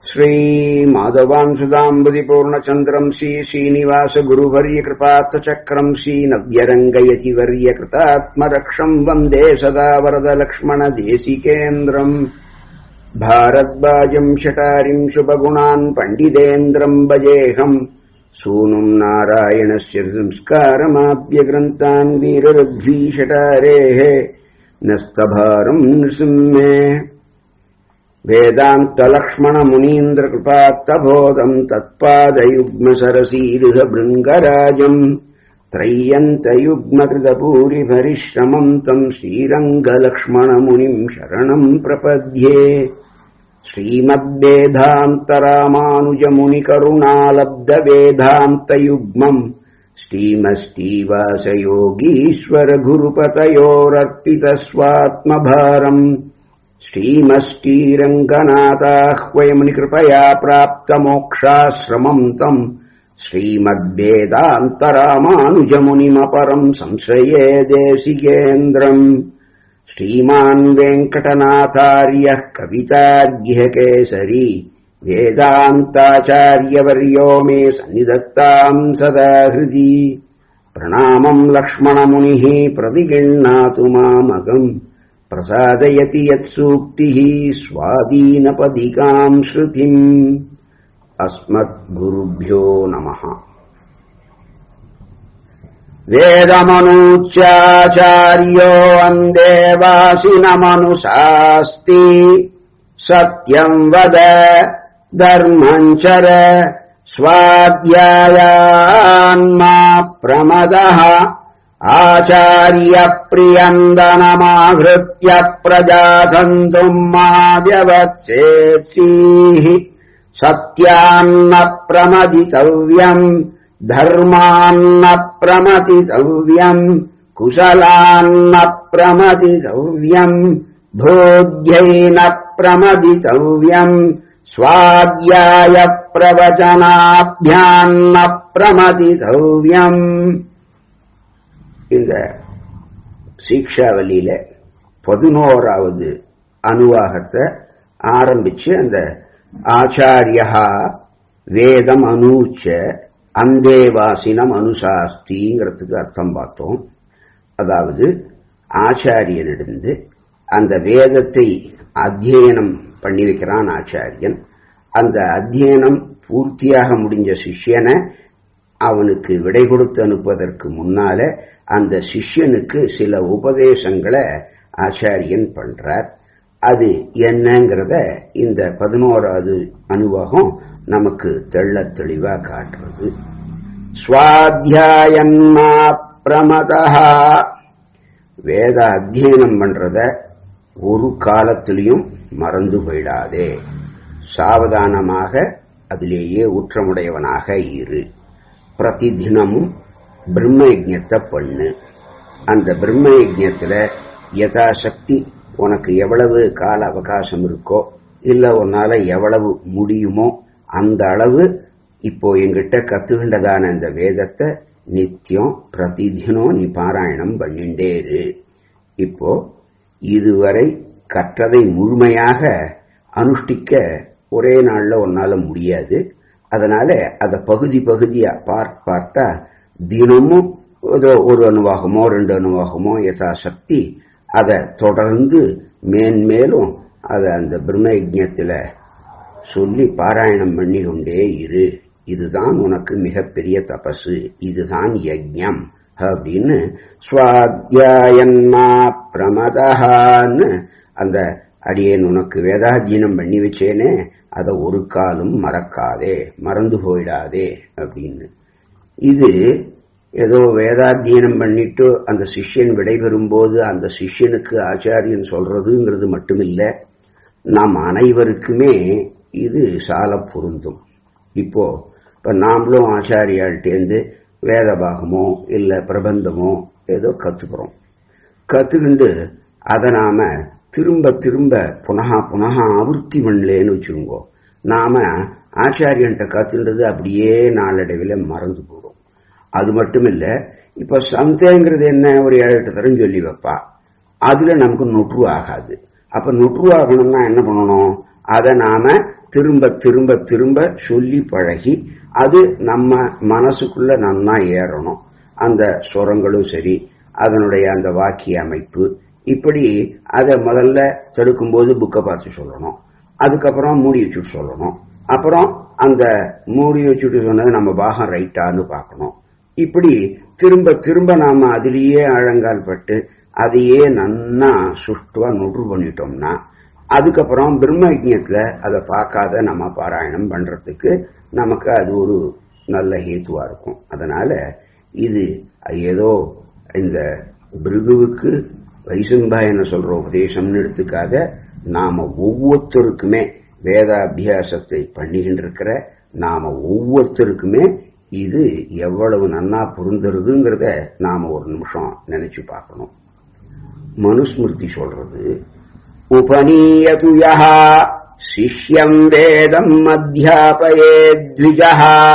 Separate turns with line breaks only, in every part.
श्रीमाधवांसुदाम्बुदिपूर्णचन्द्रम् श्रीश्रीनिवासगुरुवर्यकृपात्तचक्रम् श्रीनव्यरङ्गयतिवर्यकृतात्मरक्षम् वन्दे सदा वरदलक्ष्मणदेशिकेन्द्रम् भारद्वाजम् शटारिम् शुभगुणान् पण्डितेन्द्रम् भजेऽहम् सूनुम् नारायणस्य संस्कारमाप्यग्रन्थान् वीररद्वीषटारेः नस्तभारम् नृसिंहे वेदान्तलक्ष्मणमुनीन्द्रकृपात्तबोधम् तत्पादयुग्मसरसीरुह भृङ्गराजम् त्रय्यन्तयुग्मकृतपूरिपरिश्रमम् तम् श्रीरङ्गलक्ष्मणमुनिम् शरणम् प्रपद्ये श्रीमद्वेदान्तरामानुजमुनिकरुणालब्धवेदान्तयुग्मम् श्रीमस्तीवासयोगीश्वरगुरुपतयोरर्पितस्वात्मभारम् श्रीमष्टीरङ्गनाथाह्वयमुनिकृपया प्राप्तमोक्षाश्रमम् तम् श्रीमद्वेदान्तरामानुजमुनिमपरम् संश्रये देशिकेन्द्रम् श्रीमान् वेङ्कटनाथार्यः कवितार्घ्यकेसरी वेदान्ताचार्यवर्यो मे सन्निधत्ताम् सदा हृदि प्रणामम् लक्ष्मणमुनिः प्रतिगृह्णातु मामगम् प्रसादयति यत्सूक्तिः स्वादीनपदिकाम् श्रुतिम् अस्मद्गुरुभ्यो नमः वेदमनूच्याचार्यो वन्देवासिनमनुशास्ति सत्यम् वद धर्मम् चर स्वाध्यायान्मा प्रमदः आचार्यप्रियन्दनमाहृत्य प्रजासन्तुम् मा व्यवत्सेत्सीः सत्यान्न प्रमदितव्यम् धर्मान्न प्रमतितव्यम् कुशलान्न प्रमदितव्यम् भोग्यैन प्रमदितव्यम् स्वाध्यायप्रवचनाभ्यान्न பிரமதிதவ்யம் இந்த சீக்ஷாவலியில பதினோராவது அனுவாகத்தை ஆரம்பிச்சு அந்த ஆச்சாரியா வேதம் அனூச்ச அந்தேவாசினம் அனுசாஸ்திங்கிறதுக்கு அர்த்தம் பார்த்தோம் அதாவது ஆச்சாரியனிடந்து அந்த வேதத்தை அத்தியனம் பண்ணி வைக்கிறான் ஆச்சாரியன் அந்த அத்தியனம் பூர்த்தியாக முடிஞ்ச சிஷ்யனை அவனுக்கு விடை கொடுத்து அனுப்புவதற்கு முன்னால அந்த சிஷ்யனுக்கு சில உபதேசங்களை ஆச்சாரியன் பண்றார் அது என்னங்கிறத இந்த பதினோராவது அனுபவம் நமக்கு தெள்ள தெளிவா காட்டுறது சுவாத்தியாயன்மா பிரமதா வேத அத்தியனம் பண்றத ஒரு காலத்திலையும் மறந்து போயிடாதே சாவதானமாக அதிலேயே ஊற்றமுடையவனாக இரு பிரதிதினமும் பிரம்ம யஜத்தை பண்ணு அந்த பிரம்ம யஜத்துல யதாசக்தி உனக்கு எவ்வளவு கால அவகாசம் இருக்கோ இல்ல உன்னால எவ்வளவு முடியுமோ அந்த அளவு இப்போ எங்கிட்ட கத்துக்கின்றதான இந்த வேதத்தை நித்தியம் பிரதிதினம் நீ பாராயணம் பண்ணிண்டே இரு இப்போ இதுவரை கற்றதை முழுமையாக அனுஷ்டிக்க ஒரே நாள்ல உன்னால முடியாது அதனால அதை பகுதி பகுதியா பார்ட் பார்த்தா தினமும் ஏதோ ஒரு அணுவாகமோ ரெண்டு அணுவாகமோ யதாசக்தி அதை தொடர்ந்து மேன்மேலும் அதை அந்த பிரம்ம யஜத்துல சொல்லி பாராயணம் பண்ணி கொண்டே இரு இதுதான் உனக்கு மிகப்பெரிய தபசு இதுதான் யஜ்யம் அப்படின்னு ஸ்வாத்தியாயன்மா பிரமதஹான்னு அந்த அடியேன் உனக்கு வேதாத்தியனம் பண்ணி வச்சேனே அதை ஒரு காலம் மறக்காதே மறந்து போயிடாதே அப்படின்னு இது ஏதோ வேதாத்தியனம் பண்ணிட்டு அந்த சிஷ்யன் விடைபெறும் போது அந்த சிஷ்யனுக்கு ஆச்சாரியன் சொல்றதுங்கிறது மட்டுமில்ல நாம் அனைவருக்குமே இது சால பொருந்தும் இப்போ இப்ப நாமளும் ஆச்சாரியாள்டேந்து வேத பாகமோ இல்ல பிரபந்தமோ ஏதோ கத்துக்கிறோம் கத்துக்கிண்டு அதை நாம திரும்ப திரும்ப புனகா புனகா ஆவர்த்தி பண்ணலேன்னு வச்சுருங்கோ நாம ஆச்சாரியன்ட்ட கத்துன்றது அப்படியே நாளடைவில் மறந்து போடும் அது மட்டும் இல்ல இப்ப சந்தைங்கிறது என்ன ஒரு ஏழு எட்டு தரம் சொல்லி வைப்பா அதுல நமக்கு நொற்று ஆகாது அப்ப நொற்று ஆகணும்னா என்ன பண்ணணும் அதை நாம திரும்ப திரும்ப திரும்ப சொல்லி பழகி அது நம்ம மனசுக்குள்ள நன்னா ஏறணும் அந்த சுரங்களும் சரி அதனுடைய அந்த வாக்கிய அமைப்பு இப்படி அதை முதல்ல தடுக்கும்போது புக்கை பார்த்து சொல்லணும் அதுக்கப்புறம் மூடி வச்சுட்டு சொல்லணும் அப்புறம் அந்த மூடி வச்சுட்டு சொன்னது நம்ம பாகம் ரைட்டான்னு பார்க்கணும் இப்படி திரும்ப திரும்ப நாம அதிலேயே ஆழங்கால் பட்டு அதையே நன்னா சுஷ்டுவா நொற்று பண்ணிட்டோம்னா அதுக்கப்புறம் பிரம்ம யஜ்யத்துல அதை பார்க்காத நம்ம பாராயணம் பண்றதுக்கு நமக்கு அது ஒரு நல்ல ஹேத்துவா இருக்கும் அதனால இது ஏதோ இந்த பிருகுவுக்கு வைசம்பாயன சொல்ற உபதேசம்னு எடுத்துக்காத நாம ஒவ்வொருத்தருக்குமே வேதாபியாசத்தை பண்ணிக்கிட்டு இருக்கிற நாம ஒவ்வொருத்தருக்குமே இது எவ்வளவு நன்னா பொருந்துறதுங்கிறத நாம ஒரு நிமிஷம் நினைச்சு பார்க்கணும் மனுஸ்மிருதி சொல்றது உபநீயது யஹா சிஷ்யம் வேதம் அத்தியாபயேத்விஜா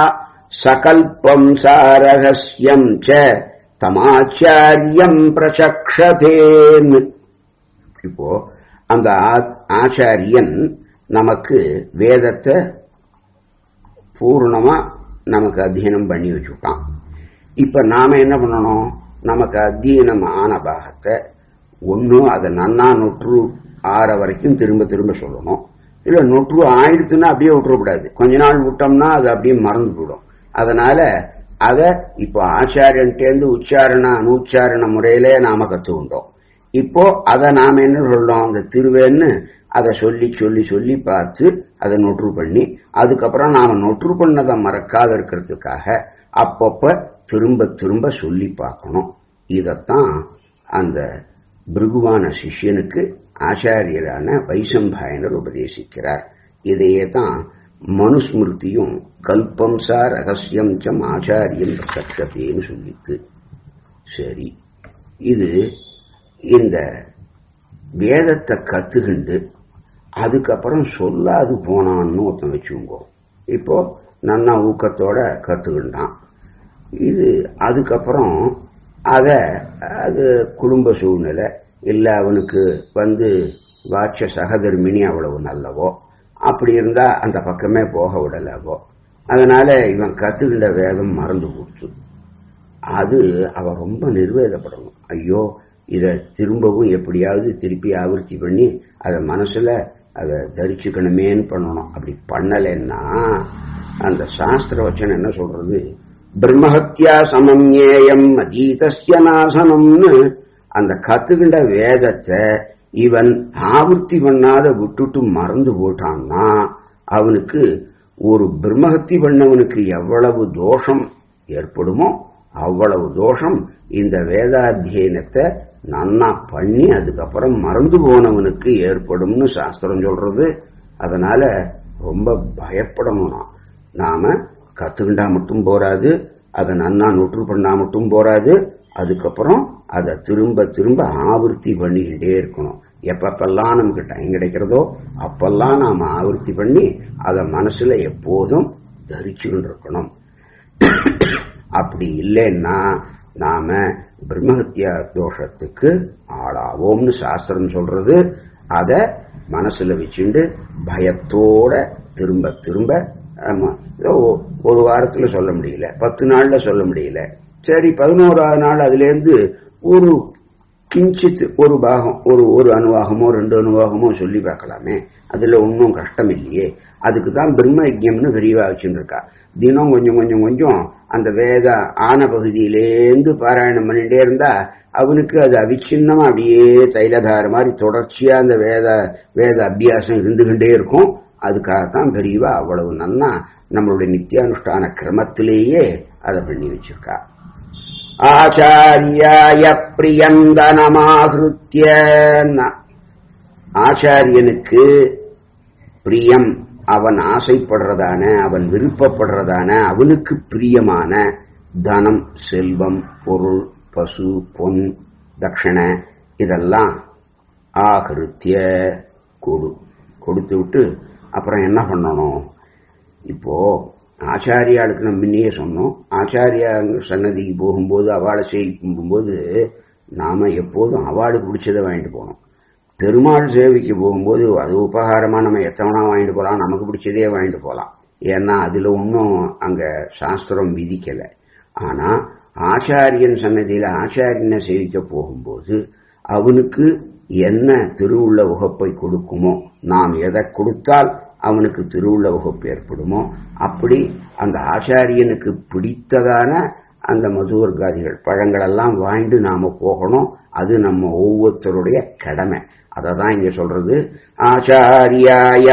சகல்பம் சாரகஸ்யம் ச தமாச்சாரியம் பிரசக்ஷதேன் இப்போ அந்த ஆச்சாரியன் நமக்கு வேதத்தை பூர்ணமா நமக்கு அத்தியனம் பண்ணி வச்சுட்டான் இப்ப நாம என்ன பண்ணணும் நமக்கு அத்தியனம் ஆன பாகத்தை ஒன்னும் அதை நன்னா நொற்று ஆற வரைக்கும் திரும்ப திரும்ப சொல்லணும் இல்ல நொற்று ஆயிடுத்துன்னா அப்படியே விட்டுறக்கூடாது கொஞ்ச நாள் விட்டோம்னா அது அப்படியே மறந்து போயிடும் அதனால அத இப்ப ஆச்சாரியன்ட்டேந்து உச்சாரண அனுச்சாரண முறையிலே நாம கத்துக்கிட்டோம் இப்போ அதை நாம என்ன சொல்றோம் அந்த திருவேன்னு அதை சொல்லி சொல்லி சொல்லி பார்த்து அதை நொற்று பண்ணி அதுக்கப்புறம் நாம நொற்று பண்ணதை மறக்காத இருக்கிறதுக்காக அப்பப்ப திரும்ப திரும்ப சொல்லி பார்க்கணும் இதத்தான் அந்த பிருகுவான சிஷ்யனுக்கு ஆச்சாரியரான வைசம்பாயனர் உபதேசிக்கிறார் இதையே தான் மனுஸ்மிருதியும் கல்பம் சா ரகசியம் சம் ஆச்சாரியம் சக்ஷத்தேன்னு சொல்லித்து சரி இது இந்த வேதத்தை கத்துக்கிண்டு அதுக்கப்புறம் சொல்லாது போனான்னு ஒருத்தன் வச்சுக்கோ இப்போ நன்னா ஊக்கத்தோட கத்துக்கிட்டான் இது அதுக்கப்புறம் அத அது குடும்ப சூழ்நிலை இல்ல அவனுக்கு வந்து வாட்ச சகதர்மினி அவ்வளவு நல்லவோ அப்படி இருந்தா அந்த பக்கமே போக விடலவோ அதனால இவன் கத்துக்கின்ற வேதம் மறந்து போச்சு அது அவன் ரொம்ப நிர்வேதப்படணும் ஐயோ இத திரும்பவும் எப்படியாவது திருப்பி ஆவர்த்தி பண்ணி அத மனசுல அதை தரிச்சுக்கணுமேன்னு பண்ணணும் அப்படி பண்ணலைன்னா அந்த சாஸ்திர வச்சனம் என்ன சொல்றது பிரம்மஹத்யா சமம்யேயம் அதீதஸ்ய நாசனம்னு அந்த கத்துக்கின்ற வேதத்தை இவன் ஆவர்த்தி பண்ணாத விட்டுட்டு மறந்து போட்டான்னா அவனுக்கு ஒரு பிரம்மஹத்தி பண்ணவனுக்கு எவ்வளவு தோஷம் ஏற்படுமோ அவ்வளவு தோஷம் இந்த வேதாத்தியனத்தை நன்னா பண்ணி அதுக்கப்புறம் மறந்து போனவனுக்கு ஏற்படும்னு சாஸ்திரம் சொல்றது அதனால ரொம்ப பயப்படணும் நாம கத்துக்கிண்டா மட்டும் போராது அதை நன்னா நொற்று பண்ணா மட்டும் போராது அதுக்கப்புறம் அதை திரும்ப திரும்ப ஆவர்த்தி பண்ணிக்கிட்டே இருக்கணும் எப்பப்பெல்லாம் நமக்கு டைம் கிடைக்கிறதோ அப்பெல்லாம் நாம ஆவர்த்தி பண்ணி அதை மனசுல எப்போதும் தரிச்சுக்கிட்டு இருக்கணும் அப்படி இல்லைன்னா நாம பிரம்மஹத்தியா தோஷத்துக்கு ஆளாவோம்னு சாஸ்திரம் சொல்றது அத மனசுல வச்சுண்டு பயத்தோட திரும்ப திரும்ப ஆமா ஒரு வாரத்துல சொல்ல முடியல பத்து நாள்ல சொல்ல முடியல சரி பதினோராவது நாள் அதுல இருந்து ஒரு கிஞ்சித் ஒரு பாகம் ஒரு ஒரு அணுவாகமோ ரெண்டு அணுவாகமோ சொல்லி பார்க்கலாமே அதுல ஒன்றும் கஷ்டம் இல்லையே அதுக்கு தான் பிரம்ம யஜ்யம்னு விரிவா வச்சுருக்கா தினம் கொஞ்சம் கொஞ்சம் கொஞ்சம் அந்த வேத ஆன பகுதியிலேருந்து பாராயணம் பண்ணிட்டே இருந்தா அவனுக்கு அது அவிச்சின்னமா அப்படியே தைலதார மாதிரி தொடர்ச்சியா அந்த வேத வேத அபியாசம் இருந்துகிட்டே இருக்கும் அதுக்காகத்தான் பெரியவா அவ்வளவு நன்னா நம்மளுடைய நித்தியானுஷ்டான கிரமத்திலேயே அதை பண்ணி வச்சிருக்கா ஆச்சாரியாய பிரியந்தனமாகிருத்திய ஆச்சாரியனுக்கு பிரியம் அவன் ஆசைப்படுறதான அவன் விருப்பப்படுறதான அவனுக்கு பிரியமான தனம் செல்வம் பொருள் பசு பொன் தட்சணை இதெல்லாம் ஆகிருத்திய கொடு கொடுத்து விட்டு அப்புறம் என்ன பண்ணணும் இப்போ ஆச்சாரியாளுக்கு நம்ம முன்னையே சொன்னோம் ஆச்சாரியா சன்னதிக்கு போகும்போது அவளை செய்யும்போது நாம எப்போதும் அவளுக்கு பிடிச்சதை வாங்கிட்டு போகணும் பெருமாள் சேவைக்கு போகும்போது அது உபகாரமா நம்ம எத்தவனா வாங்கிட்டு போலாம் நமக்கு பிடிச்சதே வாங்கிட்டு போலாம் ஏன்னா அதுல ஒன்றும் அங்க சாஸ்திரம் விதிக்கல ஆனா ஆச்சாரியன் சன்னதியில ஆச்சாரியனை சேவிக்க போகும்போது அவனுக்கு என்ன திருவுள்ள உகப்பை கொடுக்குமோ நாம் எதை கொடுத்தால் அவனுக்கு திருவுள்ள உகப்பு ஏற்படுமோ அப்படி அந்த ஆச்சாரியனுக்கு பிடித்ததான அந்த மதுவர்காதிகள் பழங்கள் எல்லாம் வாங்கிட்டு நாம போகணும் அது நம்ம ஒவ்வொருத்தருடைய கடமை அதை தான் இங்க சொல்றது ஆச்சாரியாய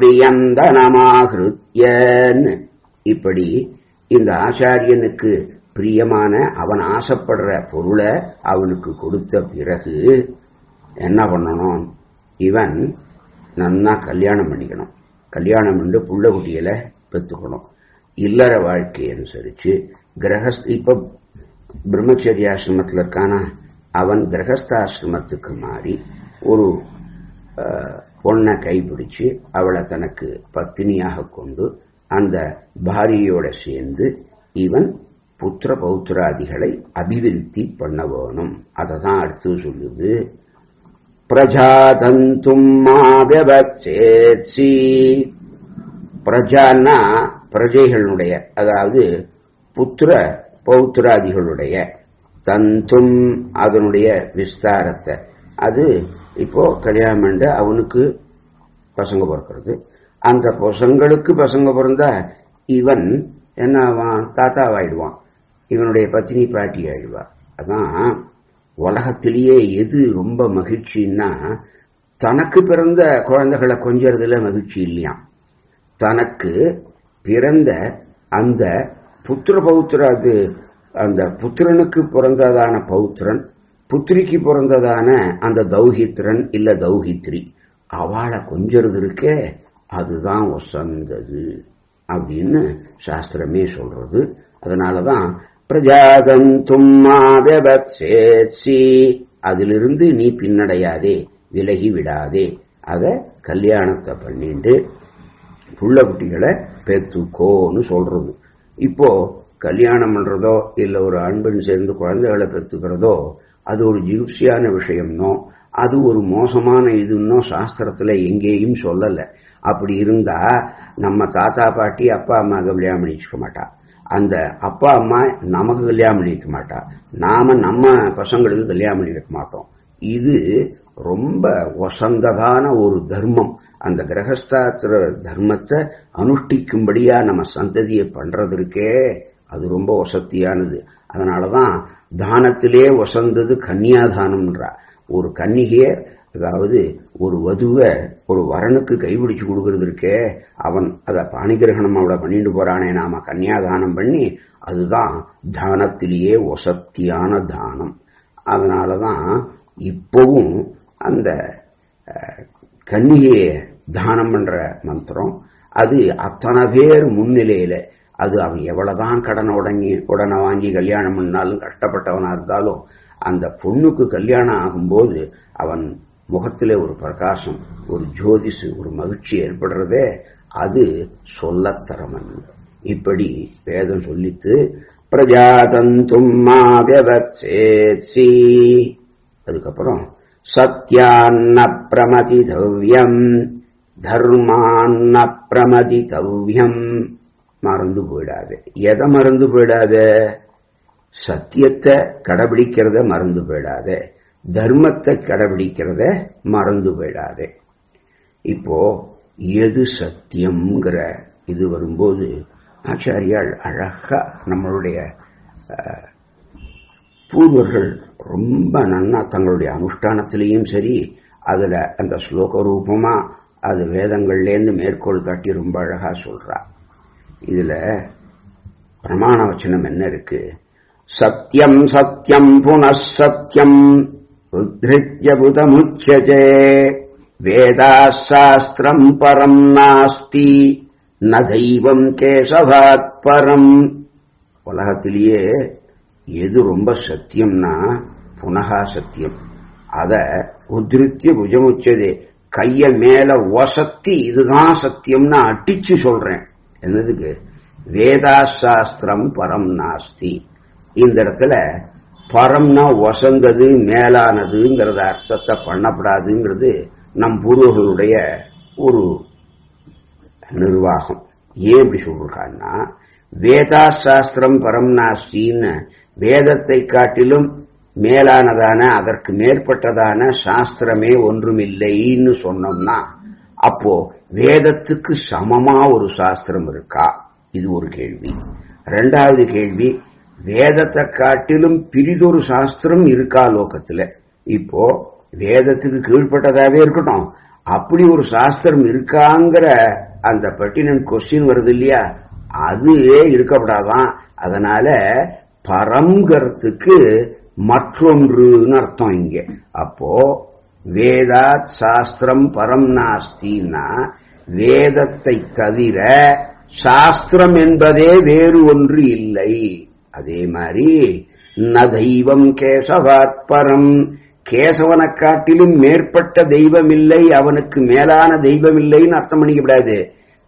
பிரியந்தனமாகிருத்தியன்னு இப்படி இந்த ஆச்சாரியனுக்கு பிரியமான அவன் ஆசைப்படுற பொருளை அவனுக்கு கொடுத்த பிறகு என்ன பண்ணணும் இவன் நன்னா கல்யாணம் பண்ணிக்கணும் கல்யாணம் பண்ணி புள்ள குட்டிகளை பெற்றுக்கணும் இல்லற வாழ்க்கையை அனுசரிச்சு கிரகஸ்த இப்ப பிரம்மச்சரியாசிரமத்தில் இருக்கானா அவன் கிரகஸ்தாசிரமத்துக்கு மாறி ஒரு பொண்ணை கைப்பிடிச்சு அவளை தனக்கு பத்தினியாக கொண்டு அந்த பாரியோட சேர்ந்து இவன் புத்திர பௌத்திராதிகளை அபிவிருத்தி பண்ண வேணும் அதை தான் அடுத்து சொல்லுது பிரஜாதந்தும் மாவியபத்சேத்சி பிரஜான்னா பிரஜைகளுடைய அதாவது புத்திர பௌத்திராதிகளுடைய தந்தும் அதனுடைய விஸ்தாரத்தை அது இப்போ கல்யாணம் பண்ண அவனுக்கு பசங்க பிறக்கிறது அந்த பசங்களுக்கு பசங்க பிறந்தா இவன் என்ன ஆவான் தாத்தாவாயிடுவான் இவனுடைய பத்தினி பாட்டி ஆயிடுவா அதான் உலகத்திலேயே எது ரொம்ப மகிழ்ச்சின்னா தனக்கு பிறந்த குழந்தைகளை கொஞ்சறதுல மகிழ்ச்சி இல்லையாம் தனக்கு பிறந்த அந்த புத்திர பௌத்திர அது அந்த புத்திரனுக்கு பிறந்ததான பௌத்திரன் புத்திரிக்கு பிறந்ததான அந்த தௌஹித்ரன் இல்ல தௌஹித்ரி அவளை கொஞ்சறது இருக்கே அதுதான் ஒசந்தது அப்படின்னு சாஸ்திரமே சொல்றது அதனாலதான் பிரஜாதந்தும் மாவபத்சேத்சி அதிலிருந்து நீ பின்னடையாதே விலகி விடாதே அத கல்யாணத்தை பண்ணிட்டு புள்ள குட்டிகளை பெத்துக்கோன்னு சொல்றது இப்போ கல்யாணம் பண்றதோ இல்ல ஒரு அன்பன் சேர்ந்து குழந்தைகளை பெத்துக்கிறதோ அது ஒரு ஜிகுப்சியான விஷயம்னோ அது ஒரு மோசமான இதுன்னோ சாஸ்திரத்துல எங்கேயும் சொல்லல அப்படி இருந்தா நம்ம தாத்தா பாட்டி அப்பா அம்மா கல்யாணம் பண்ணிச்சுக்க மாட்டா அந்த அப்பா அம்மா நமக்கு கல்யாணம் பண்ணிக்க மாட்டா நாம நம்ம பசங்களுக்கு கல்யாணம் பண்ணிக்க மாட்டோம் இது ரொம்ப வசந்ததான ஒரு தர்மம் அந்த கிரகஸ்தாத்திர தர்மத்தை அனுஷ்டிக்கும்படியா நம்ம சந்ததியை பண்றது இருக்கே அது ரொம்ப வசத்தியானது அதனாலதான் தானத்திலே வசந்தது கன்னியாதானம்ன்றா ஒரு கன்னிகைய அதாவது ஒரு வதுவை ஒரு வரனுக்கு கைபிடிச்சு கொடுக்கறது இருக்கே அவன் அதை பாணிகிரகணம் அவளை பண்ணிட்டு போறானே நாம கன்னியாதானம் பண்ணி அதுதான் தானத்திலேயே வசத்தியான தானம் அதனாலதான் இப்பவும் அந்த கன்னிகையை தானம் பண்ற மந்திரம் அது அத்தனை பேர் முன்னிலையில அது அவன் எவ்வளவுதான் கடனை உடங்கி உடனே வாங்கி கல்யாணம் பண்ணாலும் கஷ்டப்பட்டவனா இருந்தாலும் அந்த பொண்ணுக்கு கல்யாணம் ஆகும்போது அவன் முகத்திலே ஒரு பிரகாசம் ஒரு ஜோதிஷு ஒரு மகிழ்ச்சி ஏற்படுறதே அது சொல்லத்தரமன் இப்படி வேதம் சொல்லித்து பிரஜாதந்தும் மாவியவத்சேத்சி அதுக்கப்புறம் சத்யான்ன பிரமதிதவ்யம் தர்மான்ன பிரமதிதவ்யம் மறந்து போயிடாது எதை மறந்து போயிடாத சத்தியத்தை கடைபிடிக்கிறத மறந்து போயிடாத தர்மத்தை கடைபிடிக்கிறத மறந்து போயிடாத இப்போ எது சத்தியம்ங்கிற இது வரும்போது ஆச்சாரியால் அழகா நம்மளுடைய பூர்வர்கள் ரொம்ப நன்னா தங்களுடைய அனுஷ்டானத்திலையும் சரி அதுல அந்த ஸ்லோக ரூபமா அது வேதங்கள்லேருந்து மேற்கோள் காட்டி ரொம்ப அழகா சொல்றா இதுல பிரமாண வச்சனம் என்ன இருக்கு சத்தியம் சத்தியம் புனഃசத்தியம் உத்ரித்ய புதமுச்சதே வேதா சாஸ்திரம் பரம் நாஸ்தி ந தெய்வம் கேசவாத் பரம் உலகத்திலேயே எது ரொம்ப சத்தியம்னா புனகா சத்தியம் அத உத்ரித்ய புஜமுச்சதே கைய மேல ஒசத்தி இதுதான் சத்தியம்னு அட்டிச்சு சொல்றேன் என்னதுக்கு வேதா சாஸ்திரம் பரம் நாஸ்தி இந்த இடத்துல பரம்னா வசந்தது மேலானதுங்கிறத அர்த்தத்தை பண்ணப்படாதுங்கிறது நம் பூர்வர்களுடைய ஒரு நிர்வாகம் ஏன் இப்படி சொல்றான்னா வேதா சாஸ்திரம் பரம் நாஸ்தின்னு வேதத்தை காட்டிலும் மேலானதான அதற்கு மேற்பட்டதான சாஸ்திரமே ஒன்றுமில்லைன்னு சொன்னோம்னா அப்போ வேதத்துக்கு சமமா ஒரு சாஸ்திரம் இருக்கா இது ஒரு கேள்வி ரெண்டாவது கேள்வி வேதத்தை காட்டிலும் பிரிதொரு சாஸ்திரம் இருக்கா லோகத்துல இப்போ வேதத்துக்கு கீழ்ப்பட்டதாவே இருக்கட்டும் அப்படி ஒரு சாஸ்திரம் இருக்காங்கிற அந்த பர்டினன்ட் கொஸ்டின் வருது இல்லையா அதுவே இருக்கப்படாதான் அதனால பரம்ங்கிறதுக்கு மற்றொன்றுன்னு அர்த்தம் இங்க அப்போ வேதாத் சாஸ்திரம் பரம் நாஸ்தின்னா வேதத்தை தவிர சாஸ்திரம் என்பதே வேறு ஒன்று இல்லை அதே மாதிரி ந தெய்வம் கேசவாத் பரம் கேசவனை காட்டிலும் மேற்பட்ட தெய்வம் இல்லை அவனுக்கு மேலான தெய்வம் இல்லைன்னு அர்த்தம் பண்ணிக்கப்படாது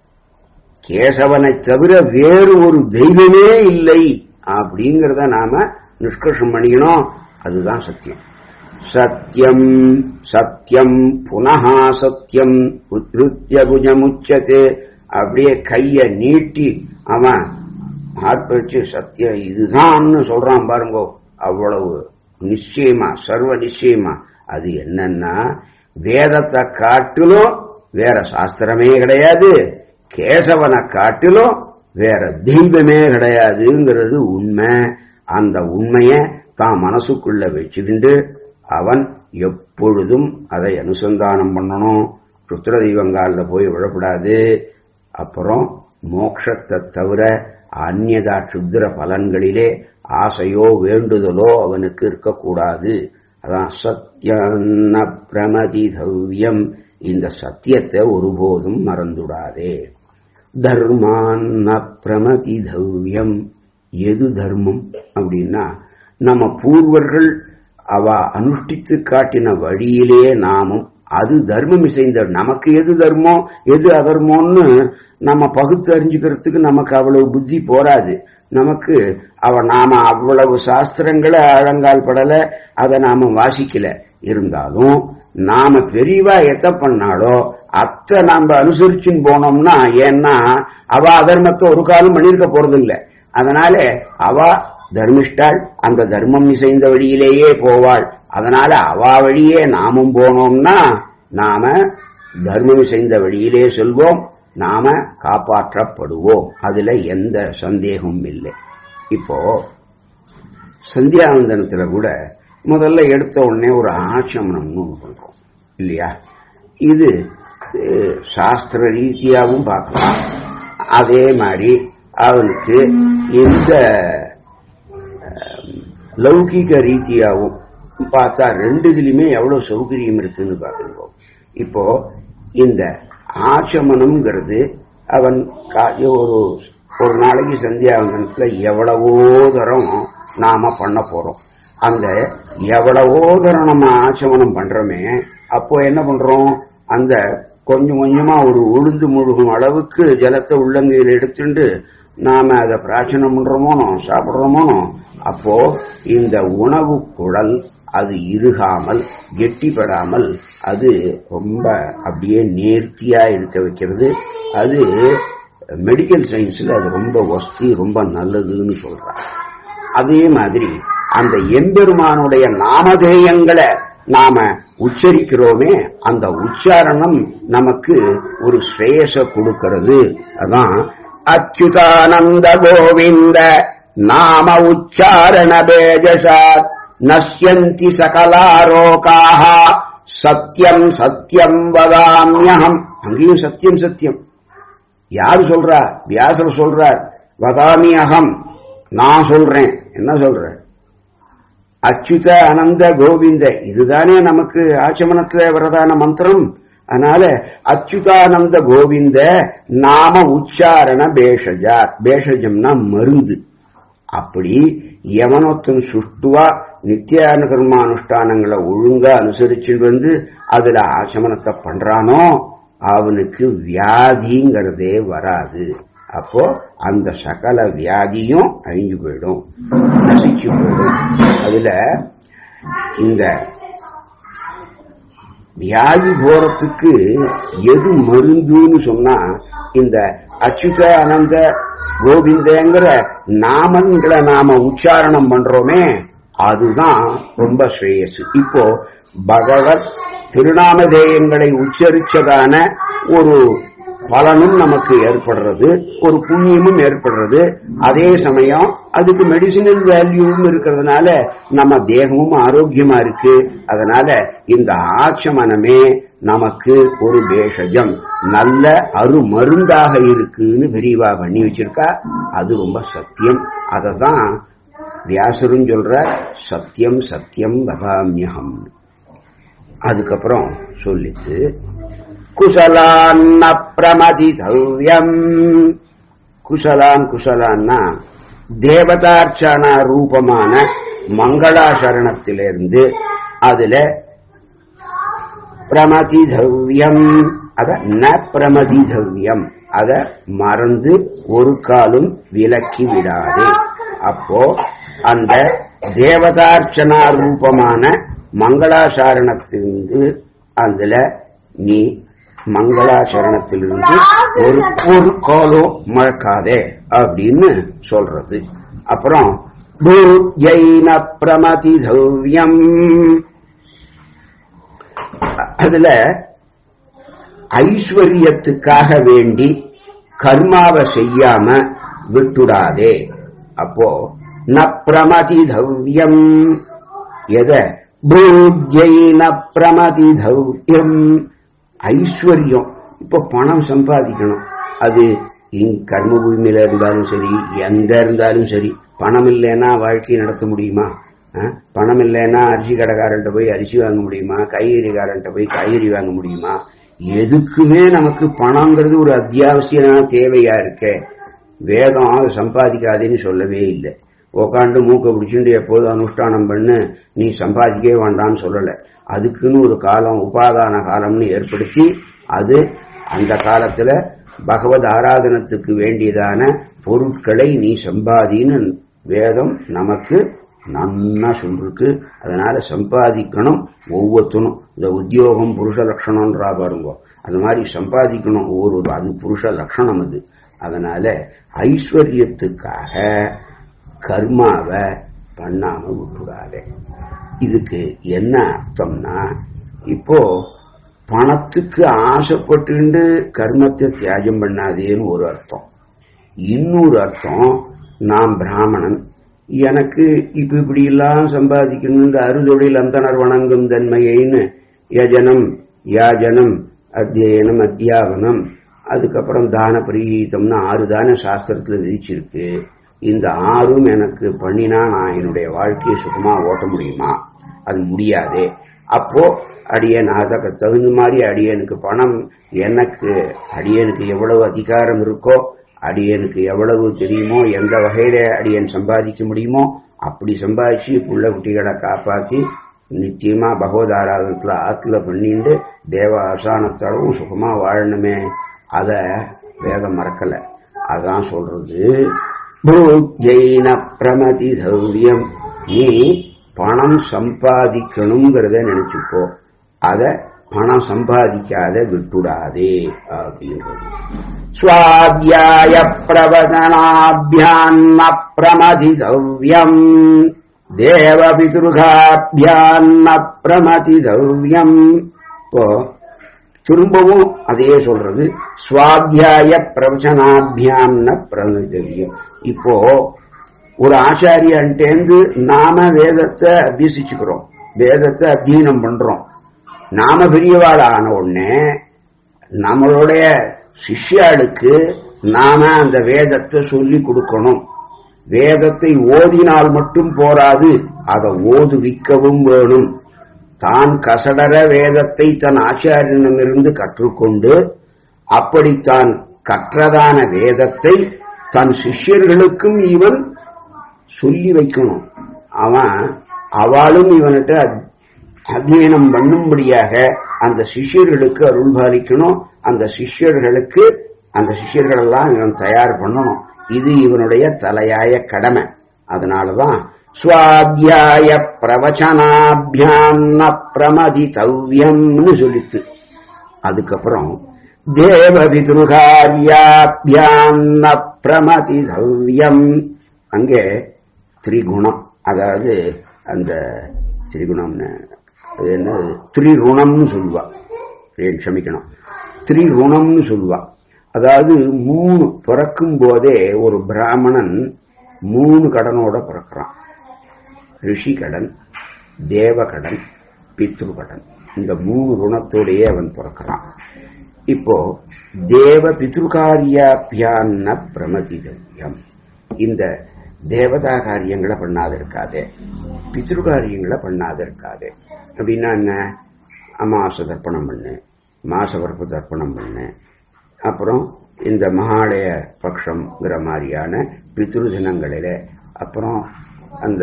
கேசவனை தவிர வேறு ஒரு தெய்வமே இல்லை அப்படிங்கிறத நாம நிஷ்கர்ஷம் பண்ணிக்கணும் அதுதான் சத்தியம் சத்தியம் சத்தியம் புனகா சத்தியம் உத்ருத்திய புஜமுச்சது அப்படியே கைய நீட்டி அவன் ஆட்பழிச்சு சத்தியம் இதுதான்னு சொல்றான் பாருங்கோ அவ்வளவு நிச்சயமா சர்வ நிச்சயமா அது என்னன்னா வேதத்தை காட்டிலும் வேற சாஸ்திரமே கிடையாது கேசவனை காட்டிலும் வேற தெய்வமே கிடையாதுங்கிறது உண்மை அந்த உண்மைய தான் மனசுக்குள்ள வச்சுக்கிண்டு அவன் எப்பொழுதும் அதை அனுசந்தானம் பண்ணணும் சுத்திர தெய்வங்காலில் போய் விழப்படாது அப்புறம் மோட்சத்தை தவிர அந்நியதா சுத்திர பலன்களிலே ஆசையோ வேண்டுதலோ அவனுக்கு இருக்கக்கூடாது அதான் சத்தியன்ன பிரமதிதவ்யம் இந்த சத்தியத்தை ஒருபோதும் மறந்துடாதே தர்மான்ன பிரமதிதவ்யம் எது தர்மம் அப்படின்னா நம்ம பூர்வர்கள் அவ அனுஷ்டித்து காட்டின வழியிலே நாமும் அது தர்மம் இசைந்த நமக்கு எது தர்மம் எது அதர்மம்னு நம்ம பகுத்து அறிஞ்சுக்கிறதுக்கு நமக்கு அவ்வளவு புத்தி போராது நமக்கு அவ நாம அவ்வளவு சாஸ்திரங்களை அழங்கால் படல அதை நாம வாசிக்கல இருந்தாலும் நாம பெரியவா எத்த பண்ணாலோ அத்தை நாம அனுசரிச்சுன்னு போனோம்னா ஏன்னா அவ அதர்மத்தை ஒரு காலம் பண்ணிருக்க போறது இல்ல அதனால அவ தர்மிஷ்டாள் அந்த தர்மம் இசைந்த வழியிலேயே போவாள் அதனால அவ வழியே நாமும் போனோம்னா நாம தர்மம் இசைந்த வழியிலே செல்வோம் நாம காப்பாற்றப்படுவோம் அதுல எந்த சந்தேகமும் இல்லை இப்போ சந்தியாவந்தனத்துல கூட முதல்ல எடுத்த உடனே ஒரு ஆச்சமனம்னு ஒன்று பண்றோம் இல்லையா இது சாஸ்திர ரீதியாகவும் பார்க்கலாம் அதே மாதிரி அவனுக்கு இந்த லௌகிக ரீதியாகவும் பார்த்தா ரெண்டு இதுலயுமே எவ்வளவு சௌகரியம் இருக்குன்னு பார்க்கணும் இப்போ இந்த ஆச்சமனம்ங்கிறது அவன் ஒரு ஒரு நாளைக்கு சந்தியாவந்தனத்துல எவ்வளவோ தரம் நாம பண்ண போறோம் அந்த எவ்வளவோ தரம் நம்ம ஆச்சமனம் பண்றோமே அப்போ என்ன பண்றோம் அந்த கொஞ்சம் கொஞ்சமா ஒரு உளுந்து முழுகும் அளவுக்கு ஜலத்தை உள்ளங்கையில் எடுத்துட்டு நாம அதை பிரார்த்தனை பண்றோமோனோ சாப்பிடுறோமோனோ அப்போ இந்த உணவு குழல் அது இருகாமல் கெட்டிப்படாமல் அது ரொம்ப அப்படியே நேர்த்தியா இருக்க வைக்கிறது அது மெடிக்கல் சயின்ஸ்ல அது ரொம்ப வசதி ரொம்ப நல்லதுன்னு சொல்றாங்க அதே மாதிரி அந்த எம்பெருமானுடைய நாமதேயங்களை நாம உச்சரிக்கிறோமே அந்த உச்சாரணம் நமக்கு ஒரு ஸ்ரேயச கொடுக்கிறது அதான் அச்சுதானந்த கோவிந்த நாம உச்சாரண பேஜசாத் நஷ்யந்தி சகலாரோகாக சத்தியம் சத்தியம் வதாமியகம் அங்கேயும் சத்தியம் சத்தியம் யாரு சொல்றா வியாசர் சொல்றார் வதாமி அகம் நான் சொல்றேன் என்ன சொல்றேன் அச்சுத அனந்த கோவிந்த இதுதானே நமக்கு ஆச்சமனத்துல வரதான மந்திரம் அதனால அச்சுதானந்த கோவிந்த நாம உச்சாரண பேஷஜா பேஷஜம்னா மருந்து அப்படி எவனொத்தன் சுட்டுவா நித்தியானுகர்மானுஷ்டானங்களை ஒழுங்கா அனுசரிச்சுட்டு வந்து அதுல ஆச்சமனத்தை பண்றானோ அவனுக்கு வியாதிங்கிறதே வராது அப்போ அந்த சகல வியாதியும் அழிஞ்சு போயிடும் நசிச்சு போயிடும் அதுல இந்த வியாதி போறதுக்கு எது மருந்துன்னு சொன்னா இந்த அச்சுத அனந்த கோவிந்தங்கிற நாமங்களை நாம உச்சாரணம் பண்றோமே அதுதான் ரொம்ப ஸ்ரேயஸ் இப்போ பகவத் திருநாமதேயங்களை உச்சரிச்சதான ஒரு பலனும் நமக்கு ஏற்படுறது ஒரு புண்ணியமும் ஏற்படுறது அதே சமயம் அதுக்கு மெடிசினல் வேல்யூவும் இருக்கிறதுனால நம்ம தேகமும் ஆரோக்கியமா இருக்கு அதனால இந்த ஆச்சமனமே நமக்கு ஒரு பேஷஜம் நல்ல அரு மருந்தாக இருக்குன்னு விரிவா பண்ணி வச்சிருக்கா அது ரொம்ப சத்தியம் அதை தான் வியாசரும் சொல்ற சத்தியம் சத்தியம் வதாமியகம் அதுக்கப்புறம் சொல்லிட்டு குசலான்ன பிரமதிதவ்யம் குசலான் குசலான்னா தேவதார்ச்சனா ரூபமான மங்களாசரணத்திலிருந்து அதுல பிரமதிதவ்யம் அத ந பிரமதிதவ்யம் அத மறந்து ஒரு காலும் விலக்கி விடாதே அப்போ அந்த தேவதார்ச்சனா ரூபமான மங்களாசாரணத்திலிருந்து அதுல நீ மங்களாசரணத்திலிருந்து ஒரு ஒரு காலம் மறக்காதே அப்படின்னு சொல்றது அப்புறம் பூஜைன பிரமதி தவ்யம் அதுல ஐஸ்வர்யத்துக்காக வேண்டி கர்மாவை செய்யாம விட்டுடாதே அப்போ ந பிரமதி தவ்யம் எத பூஜ்யைன பிரமதி தவ்யம் ஐஸ்வர்யம் இப்போ பணம் சம்பாதிக்கணும் அது இங் கர்ம பூமியில இருந்தாலும் சரி எங்க இருந்தாலும் சரி பணம் இல்லைன்னா வாழ்க்கையை நடத்த முடியுமா அஹ்? பணம் இல்லைன்னா அரிசி கடைக்காரன்ட்ட போய் அரிசி வாங்க முடியுமா காய்கறிக்காரன்ட்ட போய் காய்கறி வாங்க முடியுமா எதுக்குமே நமக்கு பணங்கிறது ஒரு அத்தியாவசியமான தேவையா இருக்கே வேதம் அது சம்பாதிக்காதேன்னு சொல்லவே இல்லை உக்காண்டு மூக்க பிடிச்சுட்டு எப்போதும் அனுஷ்டானம் பண்ணு நீ சம்பாதிக்கவே வேண்டாம்னு சொல்லல அதுக்குன்னு ஒரு காலம் உபாதான காலம்னு ஏற்படுத்தி அது அந்த காலத்துல பகவத் ஆராதனத்துக்கு வேண்டியதான பொருட்களை நீ சம்பாதின்னு வேதம் நமக்கு நன்னா சொல்லிருக்கு அதனால சம்பாதிக்கணும் ஒவ்வொருத்தனும் இந்த உத்தியோகம் புருஷ லட்சணம்ன்றா பாருங்க அது மாதிரி சம்பாதிக்கணும் ஒவ்வொரு அது புருஷ லட்சணம் அது அதனால ஐஸ்வர்யத்துக்காக கர்மாவை பண்ணாம விட்டுடாதே இதுக்கு என்ன அர்த்தம்னா இப்போ பணத்துக்கு ஆசைப்பட்டு கர்மத்தை தியாகம் பண்ணாதேன்னு ஒரு அர்த்தம் இன்னொரு அர்த்தம் நான் பிராமணன் எனக்கு இப்ப இப்படி எல்லாம் சம்பாதிக்கணுன்ற அறுதொழில் அந்தனர் வணங்கும் தன்மையைன்னு யஜனம் யாஜனம் அத்தியனம் அத்தியாவனம் அதுக்கப்புறம் தான பிரீதம்னு ஆறு தான சாஸ்திரத்துல விதிச்சிருக்கு இந்த ஆறும் எனக்கு பண்ணினா நான் என்னுடைய வாழ்க்கையை சுகமா ஓட்ட முடியுமா அது முடியாதே அப்போ அடியன் அதுக்கு தகுந்த மாதிரி அடியனுக்கு பணம் எனக்கு அடியனுக்கு எவ்வளவு அதிகாரம் இருக்கோ அடியனுக்கு எவ்வளவு தெரியுமோ எந்த வகையில அடியன் சம்பாதிக்க முடியுமோ அப்படி சம்பாதிச்சு புள்ள குட்டிகளை காப்பாத்தி நிச்சயமா பகவத் ஆராதனத்துல ஆத்துல பண்ணிட்டு தேவ ஆசானத்தளவும் சுகமா வாழணுமே அத வேதம் மறக்கல அதான் சொல்றது பூஜைன பிரமதி தௌரியம் நீ பணம் சம்பாதிக்கணுங்கிறத நினைச்சுக்கோ அத பணம் சம்பாதிக்காத விட்டுடாதே அப்படின்றது ஸ்வாத்தியாய பிரவதனாபியான்ம பிரமதிதவ்யம் தேவபிதுருகாபியான்ம பிரமதிதவ்யம் இப்போ திரும்பவும் அதையே சொல்றது சுவாத்தியாய பிரவச்சனாபியான்ன பிரமதிதவ்யம் இப்போ ஒரு ஆச்சாரியன்ட்டேந்து நாம வேதத்தை அபியசிச்சுக்கிறோம் வேதத்தை அத்தியனம் பண்றோம் நாம பெரியவாள் ஆன உடனே நம்மளுடைய சிஷ்யாளுக்கு நாம அந்த வேதத்தை சொல்லி கொடுக்கணும் வேதத்தை ஓதினால் மட்டும் போராது அதை ஓதுவிக்கவும் வேணும் தான் கசடர வேதத்தை தன் ஆச்சாரியனிடமிருந்து கற்றுக்கொண்டு அப்படித்தான் கற்றதான வேதத்தை தன் சிஷ்யர்களுக்கும் இவன் சொல்லி வைக்கணும் அவன் அவளும் இவன்கிட்ட அத்தியனம் பண்ணும்படியாக அந்த சிஷ்யர்களுக்கு அருள் பாலிக்கணும் அந்த சிஷ்யர்களுக்கு அந்த சிஷ்யர்கள் எல்லாம் இவன் தயார் பண்ணணும் இது இவனுடைய தலையாய கடமை அதனாலதான் சுவாத்தியாய பிரவச்சனாபியாம் ந பிரமதித்தவ்யம்னு சொல்லிச்சு அதுக்கப்புறம் தேவ விதுருகாரியாபியாம் ந பிரமதிதவ்யம் அங்கே திரிகுணம் அதாவது அந்த திரிகுணம்னு அது என்ன திரிகுணம்னு சொல்லுவா ஏன் க்ஷமிக்கணும் திரிகுணம்னு சொல்லுவா அதாவது மூணு பிறக்கும் போதே ஒரு பிராமணன் மூணு கடனோட பிறக்கிறான் ரிஷி கடன் தேவ கடன் பித்ரு கடன் இந்த மூணு குணத்தோடையே அவன் பிறக்கிறான் இப்போ தேவ பித்ருகாரியாபியான்ன பிரமதிதவ்யம் இந்த தேவதா காரியங்களை பண்ணாத இருக்காதே பித்ரு காரியங்களை பண்ணாத இருக்காதே அப்படின்னா என்ன அமாவாசை தர்ப்பணம் பண்ணு மாசவரப்பு தர்ப்பணம் பண்ணு அப்புறம் இந்த மகாலய பட்சம்ங்கிற மாதிரியான பித்ரு தினங்களில அப்புறம் அந்த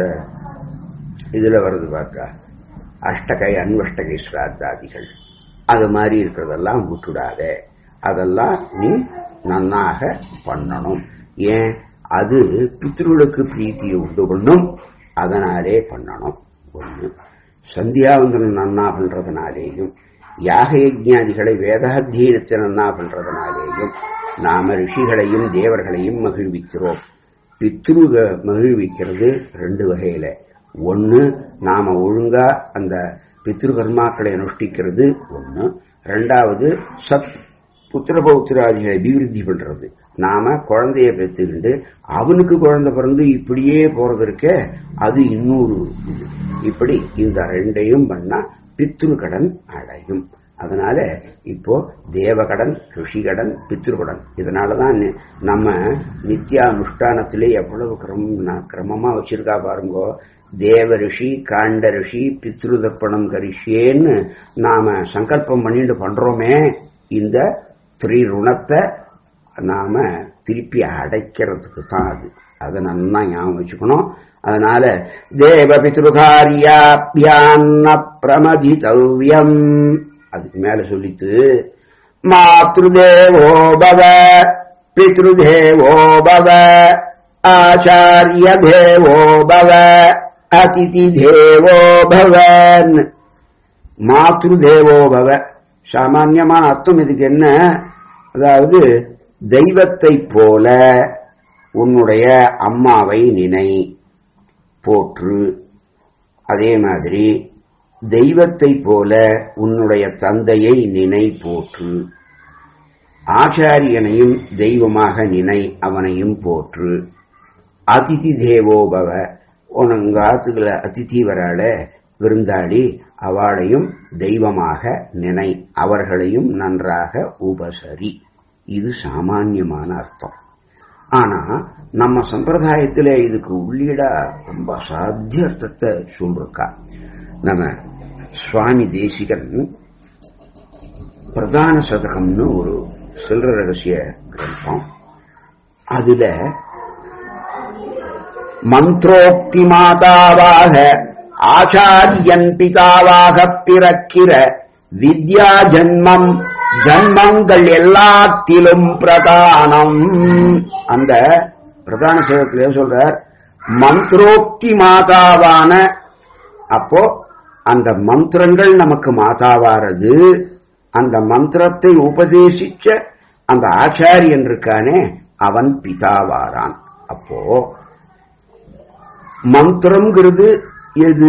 இதுல வருது பார்த்தா அஷ்டகை அன்வஷ்டகை ஸ்ராத்தாதிகள் அது மாதிரி இருக்கிறதெல்லாம் விட்டுடாத அதெல்லாம் நீ நன்னாக பண்ணணும் ஏன் அது பித்ருளுக்கு பிரீத்தியை உண்டு பண்ணும் அதனாலே பண்ணணும் ஒண்ணு சந்தியாவந்தனம் நன்னா பண்றதுனாலேயும் யாக யஜ்ஞாதிகளை வேதாத்தியனத்தை நன்னா பண்றதுனாலேயும் நாம ரிஷிகளையும் தேவர்களையும் மகிழ்விக்கிறோம் பித்ருக மகிழ்விக்கிறது ரெண்டு வகையில ஒன்னு நாம ஒழுங்கா அந்த பித்ரு கர்மாக்களை அனுஷ்டிக்கிறது ஒண்ணு ரெண்டாவது சத் புத்திர பௌத்திராதிகளை அபிவிருத்தி பண்றது நாம குழந்தைய பெற்றுக்கிண்டு அவனுக்கு குழந்தை பிறந்து இப்படியே போறது இருக்க அது இன்னொரு இது இப்படி இந்த ரெண்டையும் பண்ணா பித்ரு கடன் அடையும் அதனால இப்போ தேவகடன் ரிஷிகடன் பித்ருகடன் இதனாலதான் நி- நம்ம நித்யா அனுஷ்டானத்திலே எவ்வளவு கிரமம் கிரமமா வச்சிருக்கா பாருங்கோ தேவ ரிஷி காண்ட ரிஷி பித்ரு தர்ப்பணம் கரிஷியேன்னு நாம சங்கல்பம் பண்ணிட்டு பண்றோமே இந்த திரிருணத்தை நாம திருப்பி அடைக்கிறதுக்கு தான் அது அதை நல்லா ஞாபகம் வச்சுக்கணும் அதனால தேவ பித்ருகாரியாபியான்ன பிரமதிதவ்யம் அதுக்கு மேல சொல்லித்து மாத்ருதேவோ பவ பித்ருதேவோ பவ ஆச்சாரிய தேவோ பவ அதிதி தேவோ பவன் மாத்ருதேவோ பவ சாமான்யமான அர்த்தம் இதுக்கு என்ன அதாவது தெய்வத்தைப் போல உன்னுடைய அம்மாவை நினை போற்று அதே மாதிரி தெய்வத்தைப் போல உன்னுடைய தந்தையை நினை போற்று ஆச்சாரியனையும் தெய்வமாக நினை அவனையும் போற்று அதிதி தேவோபவ உனங்க ஆத்துக்கள அதிதி வராள விருந்தாளி அவளையும் தெய்வமாக நினை அவர்களையும் நன்றாக உபசரி இது சாமான்யமான அர்த்தம் ஆனா நம்ம சம்பிரதாயத்துல இதுக்கு உள்ளீடா ரொம்ப அசாத்திய அர்த்தத்தை சொல்லிருக்கா நம்ம சுவாமி தேசிகன் பிரதான சதகம்னு ஒரு சில்லற ரகசிய கிரந்தம் அதுல மந்திரோக்தி மாதாவாக ஆச்சாரியன் பிதாவாக பிறக்கிற வித்யா ஜன்மம் ஜன்மங்கள் எல்லாத்திலும் பிரதானம் அந்த பிரதான சேவத்திலே சொல்றார் மந்திரோக்தி மாதாவான அப்போ அந்த மந்திரங்கள் நமக்கு மாதாவாரது அந்த மந்திரத்தை உபதேசிச்ச அந்த ஆச்சாரியன் இருக்கானே அவன் பிதாவாரான் அப்போ மந்திரம்ங்கிறது எது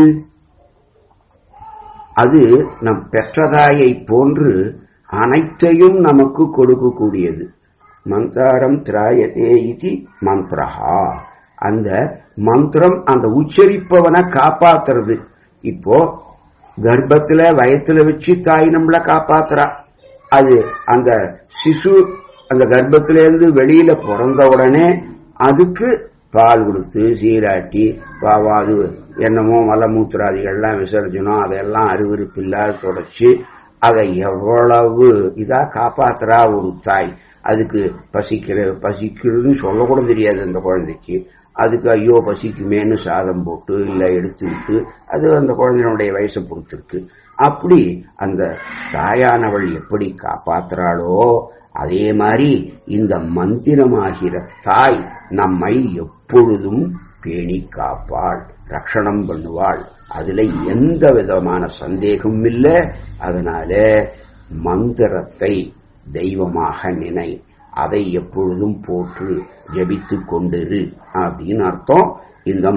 அது நம் பெற்றதாயை போன்று அனைத்தையும் நமக்கு கொடுக்கக்கூடியது மந்தாரம் திராயதே இது மந்திரஹா அந்த மந்திரம் அந்த உச்சரிப்பவனை காப்பாத்துறது இப்போ கர்ப்பத்துல வயத்துல வச்சு தாய் நம்மள காப்பாத்துறா அது அந்த சிசு அந்த கர்ப்பத்திலேருந்து வெளியில பிறந்த உடனே அதுக்கு பால் கொடுத்து சீராட்டி பாவாது என்னமோ மலமூத்திராதிகள்லாம் விசர்ஜனம் அதெல்லாம் அருவருப்பு இல்லாத தொடச்சு அதை எவ்வளவு இதா காப்பாத்துறா ஒரு தாய் அதுக்கு பசிக்கிற பசிக்கிறதுன்னு சொல்லக்கூட தெரியாது அந்த குழந்தைக்கு அதுக்கு ஐயோ பசிக்குமேன்னு சாதம் போட்டு இல்லை எடுத்து விட்டு அது அந்த குழந்தையினுடைய வயசை பொறுத்திருக்கு அப்படி அந்த தாயானவள் எப்படி காப்பாத்துறாளோ அதே மாதிரி இந்த மந்திரமாகிற தாய் நம்மை எப்பொழுதும் பேணி காப்பாள் ரட்சணம் பண்ணுவாள் அதுல எந்த விதமான சந்தேகமும் இல்லை அதனால மந்திரத்தை தெய்வமாக நினை அதை எப்பொழுதும் போற்று ஜபித்து கொண்டிரு அப்படின்னு அர்த்தம் இந்த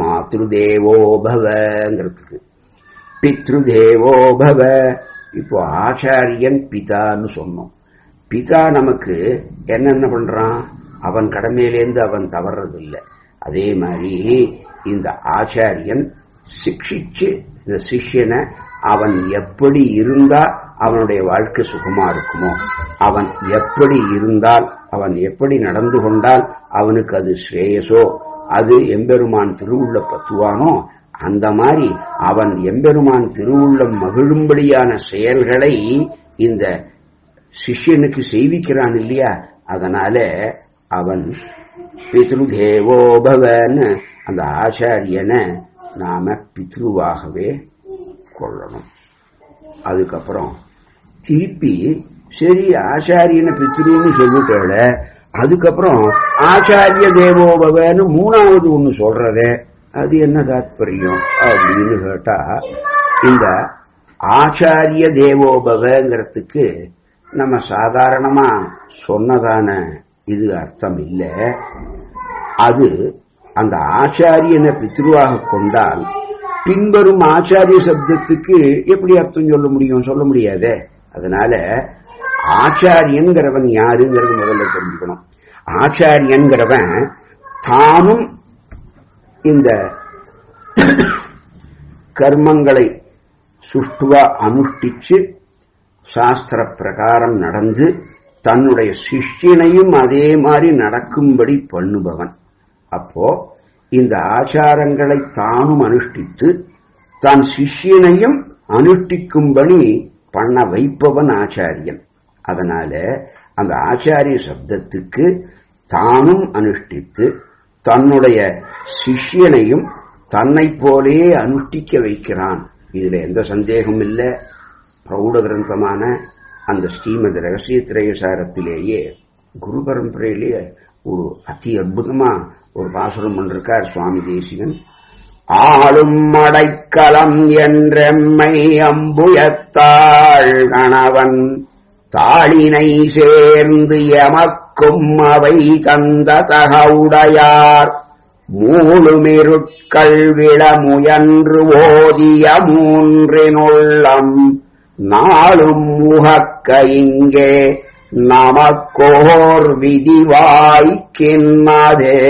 மாத்ருதேவோபவங்கிறதுக்கு பித்ருதேவோபவ இப்போ ஆச்சாரியன் பிதான்னு சொன்னோம் பிதா நமக்கு என்னென்ன பண்றான் அவன் கடமையிலேருந்து அவன் தவறதில்லை அதே மாதிரி இந்த ஆச்சாரியன் சிக்ஷிச்சு இந்த சிஷ்யனை அவன் எப்படி இருந்தா அவனுடைய வாழ்க்கை சுகமா இருக்குமோ அவன் எப்படி இருந்தால் அவன் எப்படி நடந்து கொண்டால் அவனுக்கு அது ஸ்ரேயசோ அது எம்பெருமான் திருவுள்ள பத்துவானோ அந்த மாதிரி அவன் எம்பெருமான் திருவுள்ளம் மகிழும்படியான செயல்களை இந்த சிஷ்யனுக்கு செய்விக்கிறான் இல்லையா அதனால அவன் பித்ருதேவோபவன்னு அந்த ஆச்சாரியனை நாம பித்ருவாகவே கொள்ளணும் அதுக்கப்புறம் திருப்பி சரி ஆச்சாரியனை பித்ருன்னு சொல்லிட்டேல அதுக்கப்புறம் ஆச்சாரிய தேவோபவன்னு மூணாவது ஒண்ணு சொல்றதே அது என்ன தாத்பரியம் அப்படின்னு கேட்டா இந்த ஆச்சாரிய தேவோபவங்கிறதுக்கு நம்ம சாதாரணமா சொன்னதான இது அர்த்தம் இல்லை அது அந்த ஆச்சாரியனை பித்ருவாக கொண்டால் பின்வரும் ஆச்சாரிய சப்தத்துக்கு எப்படி அர்த்தம் சொல்ல முடியும் சொல்ல முடியாதே அதனால ஆச்சாரியன்கிறவன் யாருங்கிறது முதல்ல தெரிஞ்சுக்கணும் ஆச்சாரியன்கிறவன் தானும் இந்த கர்மங்களை சுஷ்டுவா அனுஷ்டிச்சு சாஸ்திர பிரகாரம் நடந்து தன்னுடைய சிஷ்யனையும் அதே மாதிரி நடக்கும்படி பண்ணுபவன் அப்போ இந்த ஆச்சாரங்களை தானும் அனுஷ்டித்து தன் சிஷ்யனையும் அனுஷ்டிக்கும்படி பண்ண வைப்பவன் ஆச்சாரியன் அதனால அந்த ஆச்சாரிய சப்தத்துக்கு தானும் அனுஷ்டித்து தன்னுடைய சிஷ்யனையும் தன்னை போலே அனுஷ்டிக்க வைக்கிறான் இதுல எந்த சந்தேகமும் இல்லை பிரௌட கிரந்தமான அந்த ஸ்ரீமத் ரகசிய திரையசாரத்திலேயே குரு பரம்பரையிலேயே ஒரு அதி அற்புதமா ஒரு பாசுரம் பண்ணிருக்கார் சுவாமி தேசிகன் ஆளும் அடைக்கலம் என்றெம்மை அம்புயத்தாள் கணவன் தாளினை சேர்ந்து எமக்கும் அவை கந்த தகவுடையார் மூழுமிருட்கள் விழ முயன்று ஓதிய மூன்றினுள்ளம் நாளும் முகக்க இங்கே நமக்கோர் விதி வாய்க்கின்னதே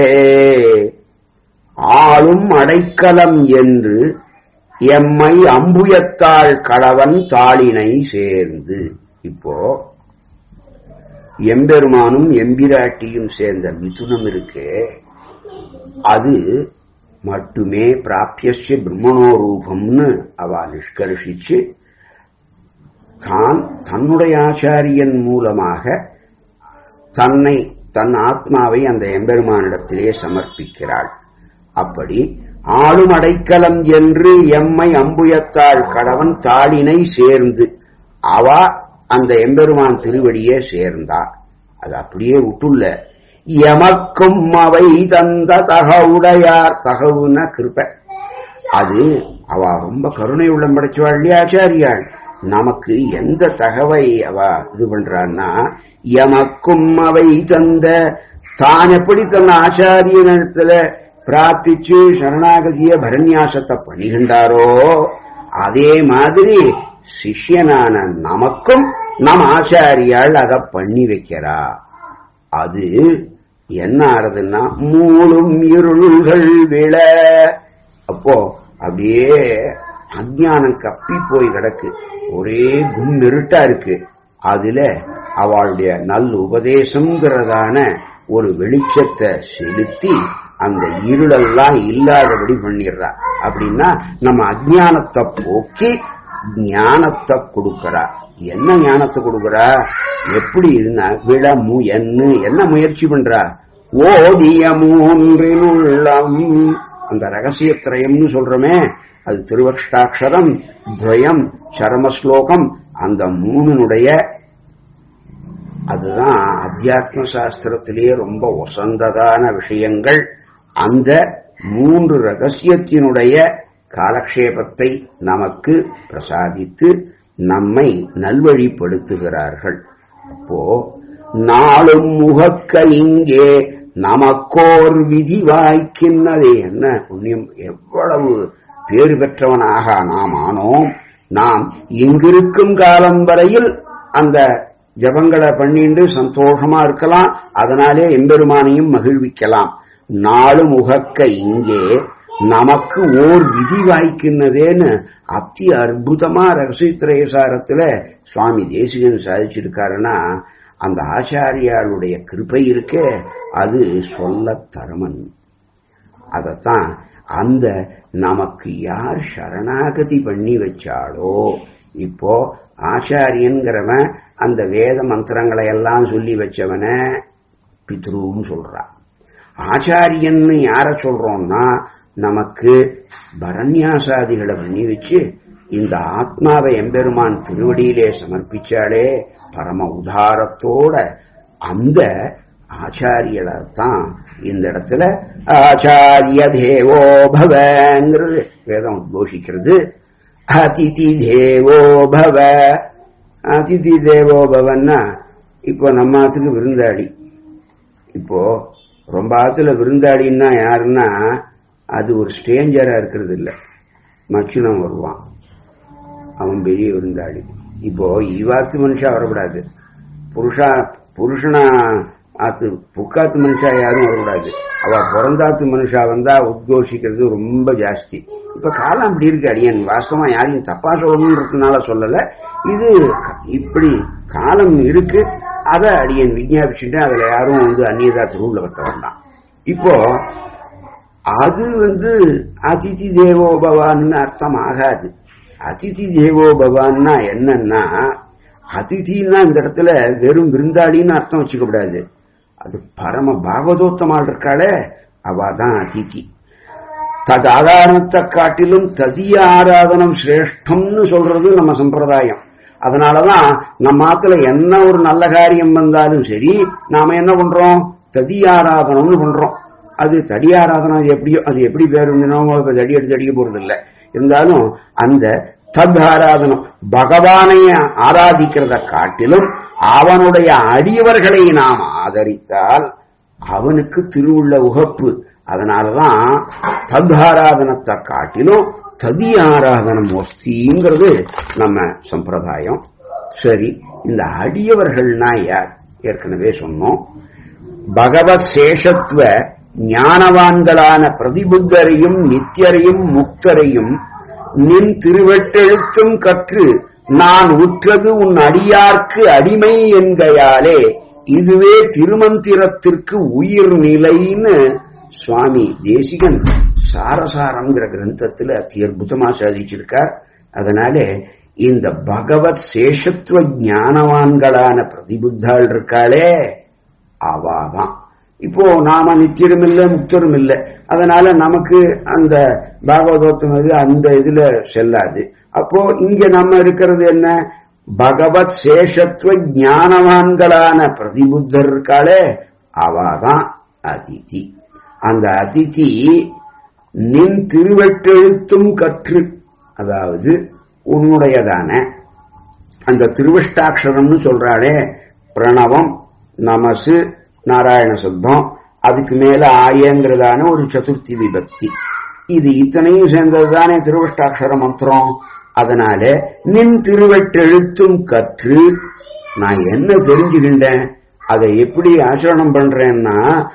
ஆளும் அடைக்கலம் என்று எம்மை அம்புயத்தாள் களவன் தாளினை சேர்ந்து இப்போ எம்பெருமானும் எம்பிராட்டியும் சேர்ந்த மிதுனம் இருக்கே அது மட்டுமே பிராபியசிய பிரம்மணோ ரூபம்னு அவ நிஷ்கர்ஷிச்சு தான் தன்னுடைய ஆச்சாரியன் மூலமாக தன்னை தன் ஆத்மாவை அந்த எம்பெருமானிடத்திலே சமர்ப்பிக்கிறாள் அப்படி ஆளும் அடைக்கலம் என்று எம்மை அம்புயத்தாள் கடவன் தாளினை சேர்ந்து அவ அந்த எம்பெருமான் திருவடியே சேர்ந்தா அது அப்படியே விட்டுள்ள எமக்கும் அவை தந்த தகவுடையார் தகவுன கிருப்ப அது அவ ரொம்ப கருணை உள்ளம் படைச்சவாள் இல்லையா ஆச்சாரியாள் நமக்கு எந்த தகவை அவ இது பண்றான்னா எமக்கும் அவை தந்த தான் எப்படி தன் ஆச்சாரியனிடத்துல பிரார்த்திச்சு சரணாகதிய பரநியாசத்தை பண்ணுகின்றாரோ அதே மாதிரி சிஷ்யனான நமக்கும் நம் ஆச்சாரியால் அதை பண்ணி வைக்கிறா அது என்ன ஆறுதுன்னா மூளும் இருள்கள் விழ அப்போ அப்படியே அஜானம் கப்பி போய் கிடக்கு ஒரே கும் இருட்டா இருக்கு அதுல அவளுடைய நல் உபதேசம்ங்கிறதான ஒரு வெளிச்சத்தை செலுத்தி அந்த இருளெல்லாம் இல்லாதபடி பண்ணிடுறா அப்படின்னா நம்ம அஜானத்தை போக்கி ஞானத்தை கொடுக்கறா என்ன ஞானத்தை கொடுக்கறா எப்படி இருந்தா விழ என்ன என்ன முயற்சி பண்றா ஓதிய மூன்றினுள்ளம் அந்த ரகசியத்திரயம்னு சொல்றோமே அது திருவக்ஷாட்சரம் துவயம் சரமஸ்லோகம் அந்த மூணுனுடைய அதுதான் அத்தியாத்ம சாஸ்திரத்திலேயே ரொம்ப ஒசந்ததான விஷயங்கள் அந்த மூன்று ரகசியத்தினுடைய காலக்ஷேபத்தை நமக்கு பிரசாதித்து நம்மை நல்வழிப்படுத்துகிறார்கள் அப்போ நாளும் முகக்க இங்கே நமக்கோர் விதி வாய்க்கின்னதே என்ன புண்ணியம் எவ்வளவு பேறு பெற்றவனாக நாம் ஆனோம் நாம் இங்கிருக்கும் காலம் வரையில் அந்த ஜபங்களை பண்ணிண்டு சந்தோஷமா இருக்கலாம் அதனாலே எம்பெருமானையும் மகிழ்விக்கலாம் நாலு முகக்க இங்கே நமக்கு ஓர் விதி வாய்க்கின்னதேன்னு அத்தி அற்புதமா ரகசியத்திரயசாரத்துல சுவாமி தேசிகன் சாதிச்சிருக்காருன்னா அந்த ஆச்சாரியாளுடைய கிருப்பை இருக்கே அது சொல்ல தருமன் அதத்தான் அந்த நமக்கு யார் சரணாகதி பண்ணி வச்சாலோ இப்போ ஆச்சாரியன்கிறவன் அந்த வேத மந்திரங்களை எல்லாம் சொல்லி வச்சவன பித்ருன்னு சொல்றான் ஆச்சாரியன்னு யார சொல்றோம்னா நமக்கு பரண்யாசாதிகளை பண்ணி வச்சு இந்த ஆத்மாவை எம்பெருமான் திருவடியிலே சமர்ப்பிச்சாலே பரம உதாரத்தோட அந்த ஆச்சாரியலை தான் இந்த இடத்துல ஆச்சாரிய தேவோ பவங்கிறது வேதம் உத்கோஷிக்கிறது அதிதி தேவோ பவ அதிதி தேவோ பவன்னா இப்போ நம்ம ஆத்துக்கு விருந்தாளி இப்போ ரொம்ப ஆத்துல விருந்தாளின்னா யாருன்னா அது ஒரு ஸ்டேஞ்சரா இருக்கிறது இல்ல மச்சுனம் வருவான் அவன் பெரிய விருந்தாளி இப்போ இவாத்து மனுஷா வரக்கூடாது புருஷா புருஷனா ஆத்து புக்காத்து மனுஷா யாரும் வரக்கூடாது அவ பிறந்தாத்து மனுஷா வந்தா உத்கோஷிக்கிறது ரொம்ப ஜாஸ்தி இப்ப காலம் அப்படி இருக்கு அடியன் வாஸ்தவமா யாரையும் தப்பா சொல்லணுன்றதுனால சொல்லல இது இப்படி காலம் இருக்கு அதை அடியன் விஞ்ஞாபிச்சுட்டு அதுல யாரும் வந்து அந்நியதா திருவுள்ள வத்த வேண்டாம் இப்போ அது வந்து அதிதி தேவோ பவான்னு அர்த்தம் ஆகாது அதிதி தேவோ பவான்னா என்னன்னா அதிதின்னா இந்த இடத்துல வெறும் விருந்தாளின்னு அர்த்தம் வச்சுக்க கூடாது அது பரம பாகவதோத்தமாள் இருக்காளே அவ தான் அதிதி தது ஆதாரணத்தை காட்டிலும் ததிய ஆராதனம் சிரேஷ்டம்னு சொல்றது நம்ம சம்பிரதாயம் அதனாலதான் நம்ம ஆத்துல என்ன ஒரு நல்ல காரியம் வந்தாலும் சரி நாம என்ன பண்றோம் ததி ஆராதனம்னு பண்றோம் அது தடி ஆராதனம் அது எப்படியோ அது எப்படி பேர் தடி எடுத்து அடிக்க போறது இல்லை இருந்தாலும் அந்த தத் ஆராதனம் பகவானை ஆராதிக்கிறத காட்டிலும் அவனுடைய அடியவர்களை நாம் ஆதரித்தால் அவனுக்கு திருவுள்ள உகப்பு அதனாலதான் தத் ஆராதனத்தை காட்டிலும் ததி ஆராதனம் ஒஸ்திங்கிறது நம்ம சம்பிரதாயம் சரி இந்த அடியவர்கள்னா யார் ஏற்கனவே சொன்னோம் பகவத் சேஷத்துவ ஞானவான்களான பிரதிபுத்தரையும் நித்தியரையும் முக்தரையும் நின் திருவெட்டெழுத்தும் கற்று நான் உற்றது உன் அடியார்க்கு அடிமை என்கையாலே இதுவே திருமந்திரத்திற்கு உயிர் நிலைன்னு சுவாமி தேசிகன் சாரசாரங்கிற கிரந்தத்துல அத்தி அற்புதமா சாதிச்சிருக்கார் அதனால இந்த பகவத் சேஷத்துவ ஞானவான்களான பிரதிபுத்தாள் இருக்காளே அவாதான் இப்போ நாம நித்தியரும் இல்லை முக்தரும் இல்லை அதனால நமக்கு அந்த பாகவதோத்தம் இது அந்த இதுல செல்லாது அப்போ இங்க நம்ம இருக்கிறது என்ன பகவத் சேஷத்துவ ஞானவான்களான பிரதிபுத்தர் இருக்காளே அவாதான் அதிதி அந்த அதிதி நின் திருவெட்டெழுத்தும் கற்று அதாவது உன்னுடையதான அந்த திருவிஷ்டாட்சரம்னு சொல்றாளே பிரணவம் நமசு நாராயண சுத்தம் அதுக்கு மேல ஆயங்கிறதான ஒரு சதுர்த்தி விபக்தி இது இத்தனையும் சேர்ந்ததுதானே திருவிஷ்டாட்சர மந்திரம் அதனால நின் திருவெட்டெழுத்தும் கற்று நான் என்ன தெரிஞ்சுக்கின்றேன் அதை எப்படி ஆச்சரணம் பண்றேன்னா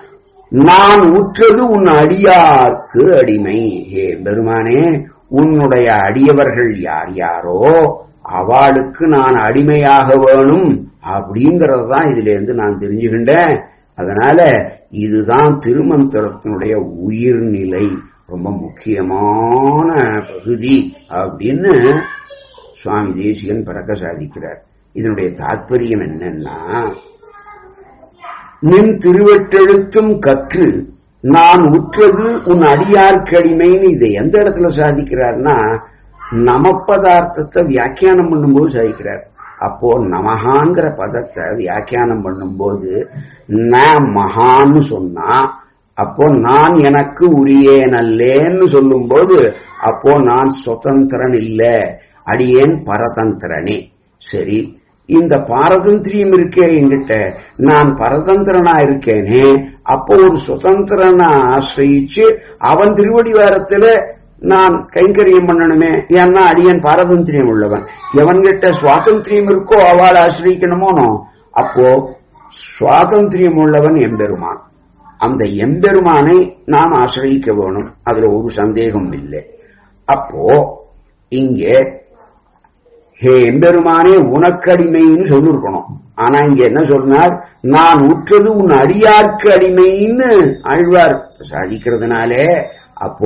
நான் உற்றது உன் அடியார்க்கு அடிமை ஹே பெருமானே உன்னுடைய அடியவர்கள் யார் யாரோ அவளுக்கு நான் அடிமையாக வேணும் அப்படிங்கறது தான் இதுல இருந்து நான் தெரிஞ்சுக்கின்றேன் அதனால இதுதான் திருமந்திரத்தினுடைய உயிர்நிலை ரொம்ப முக்கியமான பகுதி அப்படின்னு சுவாமி தேசிகன் பிறக்க சாதிக்கிறார் இதனுடைய தாற்பயம் என்னன்னா நின் திருவெட்டெழுத்தும் கற்று நான் உற்றது உன் அடியார்க்கடிமைன்னு இதை எந்த இடத்துல சாதிக்கிறார்னா நமப்பதார்த்தத்தை வியாக்கியானம் பண்ணும்போது சாதிக்கிறார் அப்போ நமகாங்கிற பதத்தை வியாக்கியானம் பண்ணும்போது ந மகான்னு சொன்னா அப்போ நான் எனக்கு உரியேனல்லேன்னு சொல்லும்போது அப்போ நான் சுதந்திரன் இல்ல அடியேன் பரதந்திரனே சரி இந்த பாரதந்திரியம் இருக்கே என்கிட்ட நான் பரதந்திரனா இருக்கேனே அப்போ ஒரு சுதந்திரனா ஆசிரியிச்சு அவன் திருவடிவாரத்துல நான் கைங்கரியம் பண்ணணுமே ஏன்னா அடியன் பாரதந்திரியம் உள்ளவன் எவன்கிட்ட சுவாதந்திரியம் இருக்கோ அவளை ஆசிரியக்கணுமோனோ அப்போ சுவாதந்திரியம் உள்ளவன் எம்பெருமான் அந்த எம்பெருமானை நாம் ஆசிரியிக்க வேணும் அதுல ஒரு சந்தேகம் இல்லை அப்போ இங்கே ஹே எம்பெருமானே உனக்கடிமைன்னு சொல்லிருக்கணும் ஆனா இங்க என்ன சொன்னார் நான் உற்றது உன் அடியார்க்கு அடிமைன்னு ஆழ்வார் சாதிக்கிறதுனாலே அப்போ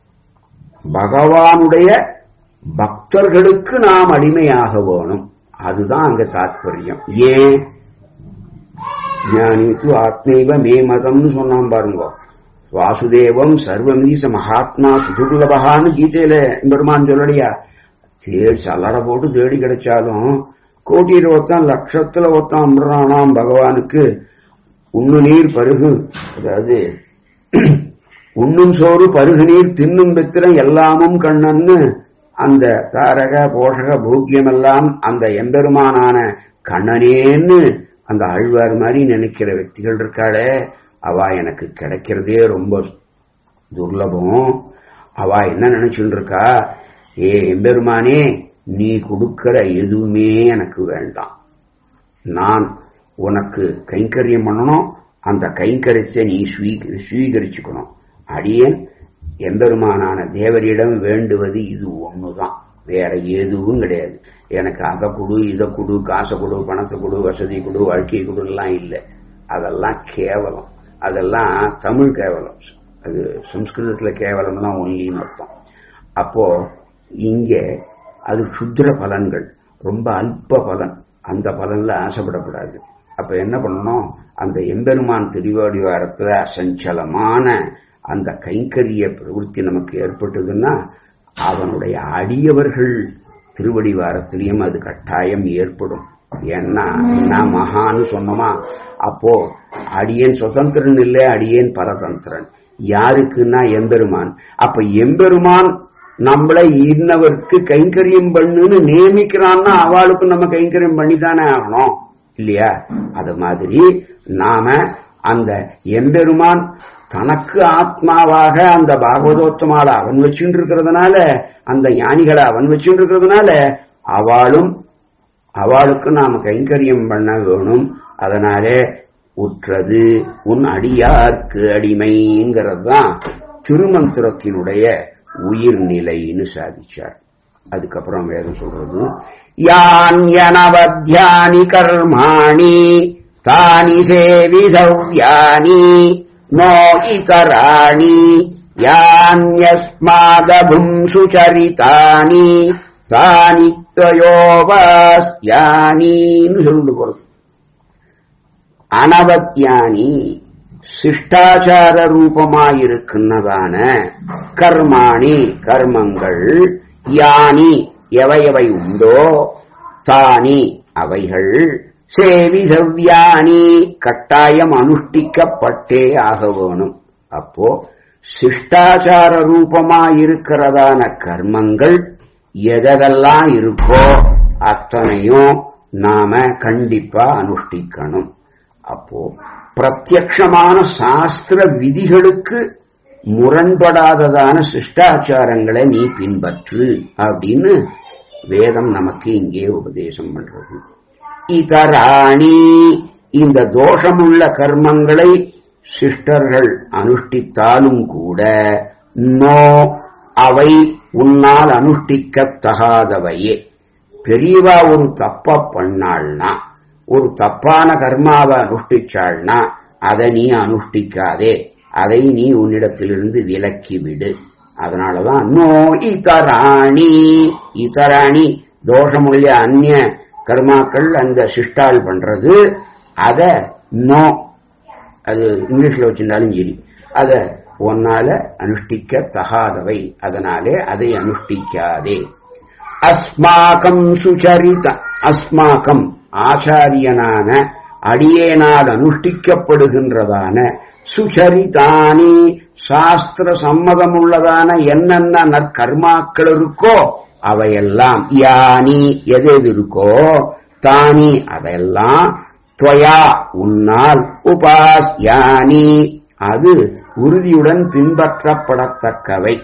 பகவானுடைய பக்தர்களுக்கு நாம் அடிமையாக வேணும் அதுதான் அங்க தாத்பரியம் ஏன் ஞானிக்கு ஆத்மீவ மே மதம்னு சொன்னான் பாருங்க வாசுதேவம் சர்வமீச மகாத்மா சுதுர்லபகான்னு கீதையில பெருமான் சொல்லலையா தேடி சல்லற போட்டு தேடி கிடைச்சாலும் கோட்டியில ஒருத்தன் லட்சத்துல ஒருத்தன் அம்புறானாம் பகவானுக்கு உண்ணு நீர் பருகு அதாவது உண்ணும் சோறு பருகு நீர் தின்னும் பெத்திரம் எல்லாமும் கண்ணன்னு அந்த தாரக போஷக பூக்கியம் எல்லாம் அந்த எம்பெருமானான கண்ணனேன்னு அந்த ஆழ்வார் மாதிரி நினைக்கிற వ్యక్తిகள் இருக்காளே அவ எனக்கு கிடைக்கிறதே ரொம்ப துர்லபம் அவ என்ன நினைச்சுட்டு இருக்கா ஏ எம்பெருமானே நீ கொடுக்கிற எதுவுமே எனக்கு வேண்டாம் நான் உனக்கு கைங்கரியம் பண்ணணும் அந்த கைங்கரியத்தை நீ ஸ்வீகரிச்சுக்கணும் அடியேன் எம்பெருமானான தேவரிடம் வேண்டுவது இது ஒண்ணுதான் வேற எதுவும் கிடையாது எனக்கு அதை கொடு இதை கொடு காசை கொடு பணத்தை கொடு வசதி கொடு வாழ்க்கை கொடுலாம் இல்லை அதெல்லாம் கேவலம் அதெல்லாம் தமிழ் கேவலம் அது சம்ஸ்கிருதத்துல கேவலம் தான் ஒன்லின்னு அர்த்தம் அப்போ இங்க அது சுத்திர பலன்கள் ரொம்ப அல்ப பலன் அந்த பலன்ல ஆசைப்படக்கூடாது அப்ப என்ன பண்ணணும் அந்த எம்பெருமான் திருவாடிவாரத்துல அசஞ்சலமான அந்த கைங்கரிய பிரவൃத்தி நமக்கு ஏற்பட்டதுன்னா அவனுடைய அடியவர்கள் திருவடிவாரத்திலையும் அது கட்டாயம் ஏற்படும் ஏன்னா நான் மகான்னு சொன்னோமா அப்போ அடியேன் சுதந்திரன் இல்லை அடியேன் பரதந்திரன் யாருக்குன்னா எம்பெருமான் அப்ப எம்பெருமான் நம்மளை இன்னவருக்கு கைங்கரியம் பண்ணுன்னு நியமிக்கிறான்னா அவளுக்கு நம்ம கைங்கரியம் பண்ணித்தானே ஆகணும் இல்லையா அது மாதிரி நாம அந்த எம்பெருமான் தனக்கு ஆத்மாவாக அந்த பாகவதோத்தமால அவன் வச்சுட்டு இருக்கிறதுனால அந்த ஞானிகளை அவன் வச்சுட்டு இருக்கிறதுனால அவளும் அவளுக்கு நாம கைங்கரியம் பண்ண வேணும் அதனாலே உற்றது உன் அடியார்க்கு அடிமைங்கிறது தான் திருமந்திரத்தினுடைய உயிர்நிலைன்னு சாதிச்சார் அதுக்கப்புறம் வேதம் சொல்றது யான் எனவத்யானி கர்மாணி தானி சேவிதவ்யானி நோ இதராணி யான்யஸ்மாதபும்சு சரிதானி தானி துவயோபாஸ்யானின்னு சொல்லிட்டு போறது அனவத்தியானி சிஷ்டாச்சார ரூபமாயிருக்கின்றதான கர்மாணி கர்மங்கள் யானி எவையவை உண்டோ தானி அவைகள் சேவிதவ்யானி கட்டாயம் அனுஷ்டிக்கப்பட்டே ஆக வேணும் அப்போ சிஷ்டாச்சார ரூபமாயிருக்கிறதான கர்மங்கள் எதெல்லாம் இருக்கோ அத்தனையும் நாம கண்டிப்பா அனுஷ்டிக்கணும் அப்போ பிரத்யக்ஷமான சாஸ்திர விதிகளுக்கு முரண்படாததான சிஷ்டாச்சாரங்களை நீ பின்பற்று அப்படின்னு வேதம் நமக்கு இங்கே உபதேசம் பண்றது இதராணி இந்த தோஷமுள்ள கர்மங்களை சிஷ்டர்கள் அனுஷ்டித்தாலும் கூட நோ அவை உன்னால் அனுஷ்டிக்கத்தகாதவையே பெரியவா ஒரு தப்ப பண்ணாள்னா ஒரு தப்பான கர்மாவை அனுஷ்டிச்சாள்னா அதை நீ அனுஷ்டிக்காதே அதை நீ உன்னிடத்திலிருந்து விலக்கி விடு அதனாலதான் நோ இதராணி இதராணி தோஷமுள்ள அந்நிய கர்மாக்கள் அந்த சிஷ்டால் பண்றது அத நோ அது இங்கிலீஷ்ல வச்சிருந்தாலும் சரி அத உன்னால அனுஷ்டிக்க தகாதவை அதனாலே அதை அனுஷ்டிக்காதே அஸ்மாகம் சுச்சரித அஸ்மாகம் ஆச்சாரியனான அடியேனால் அனுஷ்டிக்கப்படுகின்றதான சுச்சரிதானி சாஸ்திர சம்மதமுள்ளதான என்னென்ன நற்கர்மாக்கள் இருக்கோ அவையெல்லாம் யானி எது எது இருக்கோ தானி அவையெல்லாம் துவயா உன்னால் உபாஸ் யானி அது உறுதியுடன் பின்பற்றப்படத்தக்கவை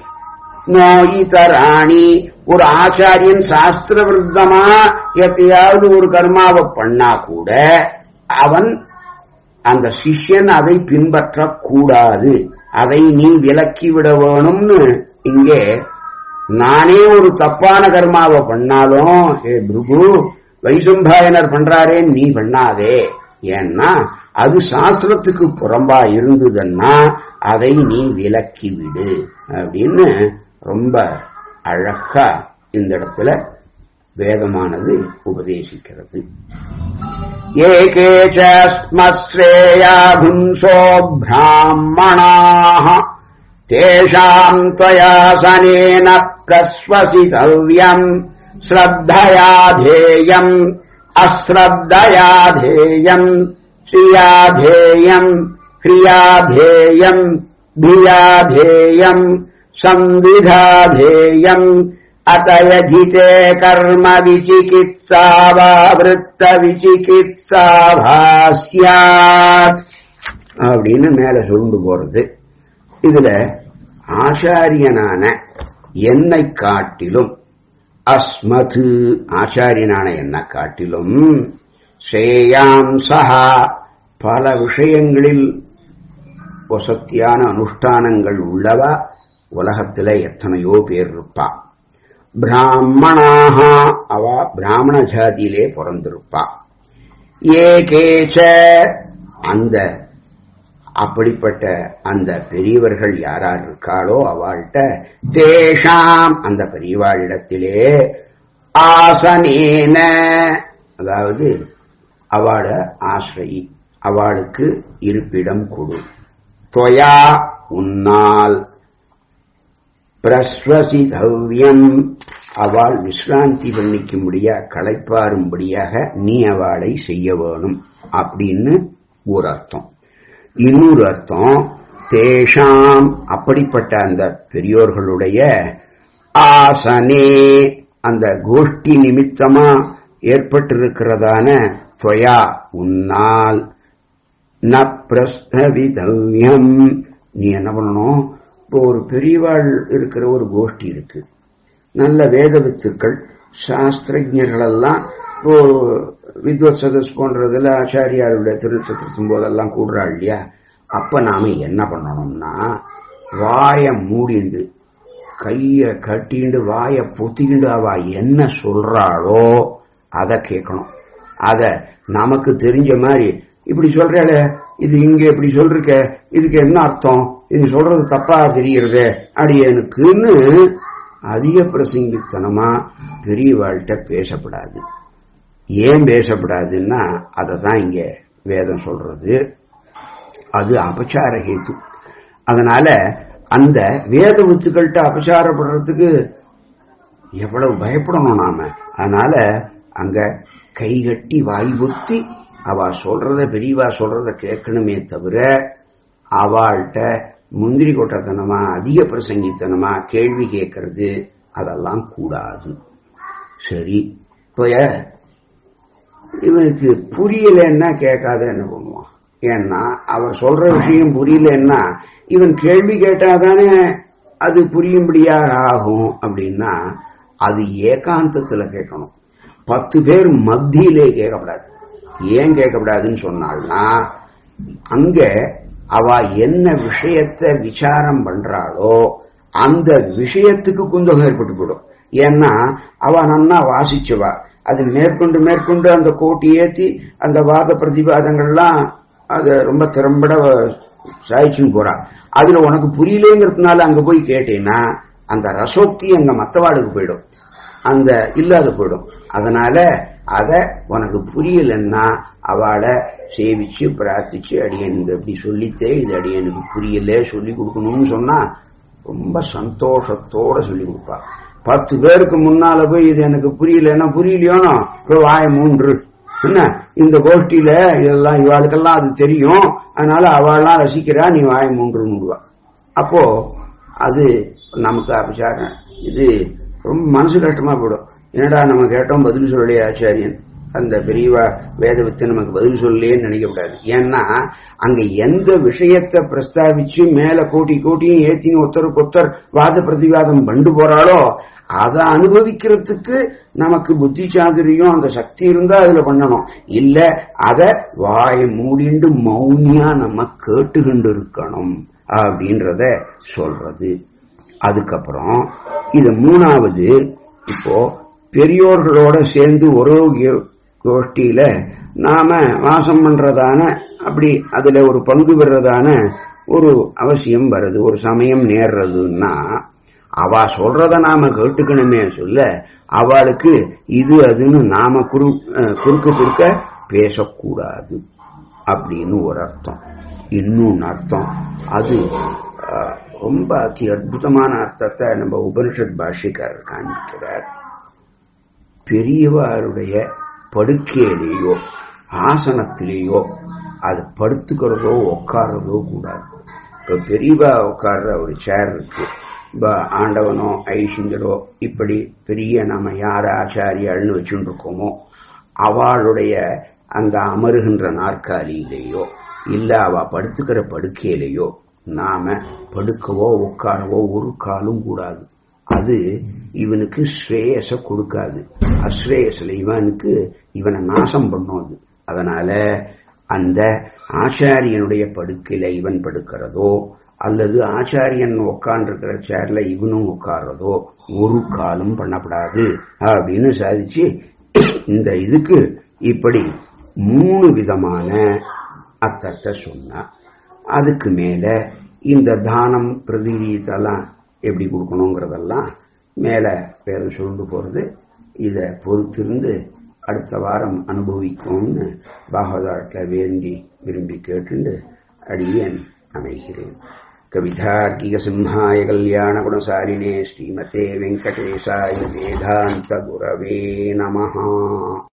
நோயிதராணி ஒரு ஆச்சாரியன் சாஸ்திர விருத்தமா எத்தையாவது ஒரு கர்மாவை பண்ணா கூட அவன் அந்த சிஷ்யன் அதை பின்பற்றக்கூடாது அதை நீ விலக்கி விட வேணும்னு இங்கே நானே ஒரு தப்பான கர்மாவை பண்ணாலும் ஏ பிருகு வைசம்பாயனர் பண்றாரே நீ பண்ணாதே ஏன்னா அது சாஸ்திரத்துக்கு புறம்பா இருந்ததுன்னா அதை நீ விலக்கி விடு அப்படின்னு ரொம்ப அழகா இந்த இடத்துல வேதமானது உபதேசிக்கிறது ஏகே ஸ்மஸ்ரேயா புன்சோ பிராமணாः तेषाम् त्वया सनेन प्रश्वसितव्यम् श्रद्धया धेयम् अश्रद्धया धेयम् श्रिया धेयम् क्रिया धेयम् धिया धेयम् संविधा धेयम् अतयजिते कर्म विचिकित्सा वा वृत्तविचिकित्सा भास्यात् அப்படின்னு மேல சொல்லிட்டு போறது இதுல ஆச்சாரியனான என்னை காட்டிலும் அஸ்மது ஆச்சாரியனான என்னை காட்டிலும் ஸ்ரேயாம்சா பல விஷயங்களில் வசத்தியான அனுஷ்டானங்கள் உள்ளவா உலகத்துல எத்தனையோ பேர் இருப்பா பிராமணாக அவ பிராமண ஜாதியிலே பிறந்திருப்பா ஏகேச்ச அந்த அப்படிப்பட்ட அந்த பெரியவர்கள் யாரார் இருக்காளோ அவள்கிட்ட தேஷாம் அந்த பெரியவாளிடத்திலே ஆசனேன அதாவது அவள ஆசிரயி அவளுக்கு இருப்பிடம் கொடு தொயா உன்னால் பிரஸ்வசிதவ்யம் அவள் விசிராந்தி பண்ணிக்கும்படியா களைப்பாரும்படியாக நீ அவளை செய்ய வேணும் அப்படின்னு ஒரு அர்த்தம் இன்னொரு அர்த்தம் தேஷாம் அப்படிப்பட்ட அந்த பெரியோர்களுடைய ஆசனே அந்த கோஷ்டி நிமித்தமா ஏற்பட்டிருக்கிறதான துவயா உன்னால் ந பிரஸ்தவிதவ்யம் நீ என்ன பண்ணணும் இப்போ ஒரு பெரியவாள் இருக்கிற ஒரு கோஷ்டி இருக்கு நல்ல வேத வித்துக்கள் சாஸ்திரஜர்கள் எல்லாம் இப்போ வித்வத் சதஸ் போன்றதுல ஆச்சாரியாருடைய திருச்சத்திருத்தும் போதெல்லாம் கூடுறாள் இல்லையா அப்ப நாம என்ன பண்ணணும்னா வாய மூடிண்டு கைய கட்டிண்டு வாய பொத்திக்கிண்டு அவ என்ன சொல்றாளோ அதை கேட்கணும் அத நமக்கு தெரிஞ்ச மாதிரி இப்படி சொல்றாள இது இங்க இப்படி சொல்றிருக்க இதுக்கு என்ன அர்த்தம் இது சொல்றது தப்பா தெரியறது அடியனுக்குன்னு அதிக பிரசங்கித்தனமா பெரியவாழ்கிட்ட பேசப்படாது ஏன் பேசப்படாதுன்னா அதை தான் இங்க வேதம் சொல்றது அது அபச்சார ஹேத்து அதனால அந்த வேத வித்துக்கள்கிட்ட அபச்சாரப்படுறதுக்கு எவ்வளவு பயப்படணும் நாம அதனால அங்க கைகட்டி வாய் புத்தி அவ சொல்றத பெரியவா சொல்றத கேட்கணுமே தவிர அவள்கிட்ட முந்திரி கொட்டத்தனமா அதிக பிரசங்கித்தனமா கேள்வி கேட்கறது அதெல்லாம் கூடாது சரி இப்போ இவனுக்கு புரியலன்னா கேட்காத என்ன பண்ணுவான் ஏன்னா அவர் சொல்ற விஷயம் புரியலன்னா இவன் கேள்வி கேட்டாதானே அது புரியும்படியாக ஆகும் அப்படின்னா அது ஏகாந்தத்துல கேட்கணும் பத்து பேர் மத்தியிலே கேட்கப்படாது ஏன் கேட்கப்படாதுன்னு சொன்னால்னா அங்க அவ என்ன விஷயத்தை விசாரம் பண்றாளோ அந்த விஷயத்துக்கு குந்தகம் ஏற்பட்டு போயிடும் ஏன்னா அவ நன்னா வாசிச்சுவா அது மேற்கொண்டு மேற்கொண்டு அந்த கோட்டி ஏத்தி அந்த வாத பிரதிவாதங்கள்லாம் அத ரொம்ப திறம்பட சாய்ச்சின்னு போறா அதுல உனக்கு புரியலேங்கிறதுனால அங்க போய் கேட்டேன்னா அந்த ரசோக்தி அங்க மத்தவாளுக்கு போயிடும் அந்த இல்லாத போயிடும் அதனால அத உனக்கு புரியலன்னா அவளை சேவிச்சு பிரார்த்திச்சு அடியனுக்கு அப்படி சொல்லித்தே இது அடியனுக்கு புரியல சொல்லி கொடுக்கணும்னு சொன்னா ரொம்ப சந்தோஷத்தோட சொல்லி கொடுப்பா பத்து பேருக்கு முன்னால போய் இது எனக்கு புரியலன்னா புரியலையோனோ போய் வாய மூன்று என்ன இந்த கோஷ்டியில இதெல்லாம் இவாளுக்கெல்லாம் அது தெரியும் அதனால அவள்லாம் ரசிக்கிறா நீ வாய மூன்றுன்னு அப்போ அது நமக்கு அபச்சாரம் இது ரொம்ப மனசு கஷ்டமா போயிடும் என்னடா நம்ம கேட்டோம் பதில் சொல்லலையே ஆச்சாரியன் அந்த பெரியவா வேத வித்து நமக்கு பதில் சொல்லலேன்னு நினைக்கக்கூடாது ஏன்னா அங்க எந்த விஷயத்தை பிரஸ்தாபிச்சு மேல கோட்டி கோட்டியும் ஏத்தியும் ஒருத்தருக்கு ஒருத்தர் வாத பிரதிவாதம் பண்டு போறாளோ அதை அனுபவிக்கிறதுக்கு நமக்கு புத்தி சாதுரியம் அந்த சக்தி இருந்தா அதுல பண்ணணும் இல்ல அத வாயை மூடிண்டு மௌனியா நம்ம கேட்டுக்கிண்டு இருக்கணும் அப்படின்றத சொல்றது அதுக்கப்புறம் இது மூணாவது இப்போ பெரியோர்களோட சேர்ந்து ஒரு கோஷ்டியில நாம வாசம் பண்றதான அப்படி அதுல ஒரு பங்கு பெறதான ஒரு அவசியம் வருது ஒரு சமயம் நேர்றதுன்னா அவ சொல்றத நாம கேட்டுக்கணுமே சொல்ல அவளுக்கு இது அதுன்னு நாம குறு குறுக்கு குறுக்க பேசக்கூடாது அப்படின்னு ஒரு அர்த்தம் இன்னொன்னு அர்த்தம் அது ரொம்ப அதி அற்புதமான அர்த்தத்தை நம்ம உபனிஷத் பாஷிக்காரர் காண்பிக்கிறார் பெரியவாருடைய படுக்கையிலேயோ ஆசனத்திலேயோ அது படுத்துக்கிறதோ உட்கார்றதோ கூடாது இப்ப பெரியவா உட்கார்ற ஒரு சேர் இருக்கு இப்ப ஆண்டவனோ ஐசிங்கரோ இப்படி பெரிய நம்ம யார ஆச்சாரியாள்னு வச்சுட்டு இருக்கோமோ அவளுடைய அந்த அமருகின்ற நாற்காலியிலேயோ இல்ல அவ படுத்துக்கிற படுக்கையிலேயோ நாம படுக்கவோ உட்காரவோ ஒரு காலும் கூடாது அது இவனுக்கு ஸ்ரேயஸ கொடுக்காது அஸ்ரேயஸ்ல இவனுக்கு இவனை நாசம் பண்ணும் அது அதனால அந்த ஆச்சாரியனுடைய படுக்கையில இவன் படுக்கிறதோ அல்லது ஆச்சாரியன் உட்காண்டிருக்கிற சேர்ல இவனும் உட்கார்றதோ ஒரு காலும் பண்ணப்படாது அப்படின்னு சாதிச்சு இந்த இதுக்கு இப்படி மூணு விதமான அர்த்தத்தை சொன்னா அதுக்கு மேல இந்த தானம் பிரதிநிதித்தெல்லாம் எப்படி கொடுக்கணுங்கிறதெல்லாம் மேல வேதம் சொல்லிட்டு போறது இதை பொறுத்திருந்து அடுத்த வாரம் அனுபவிக்கும்னு பாகவதாட்டில் வேண்டி விரும்பி கேட்டுண்டு அடியேன் அமைகிறேன் கவிதார்க்கிகசிம்ஹாய கல்யாணகுணசாலினே ஸ்ரீமதே வெங்கடேசாய வேதாந்த குரவே நமஹா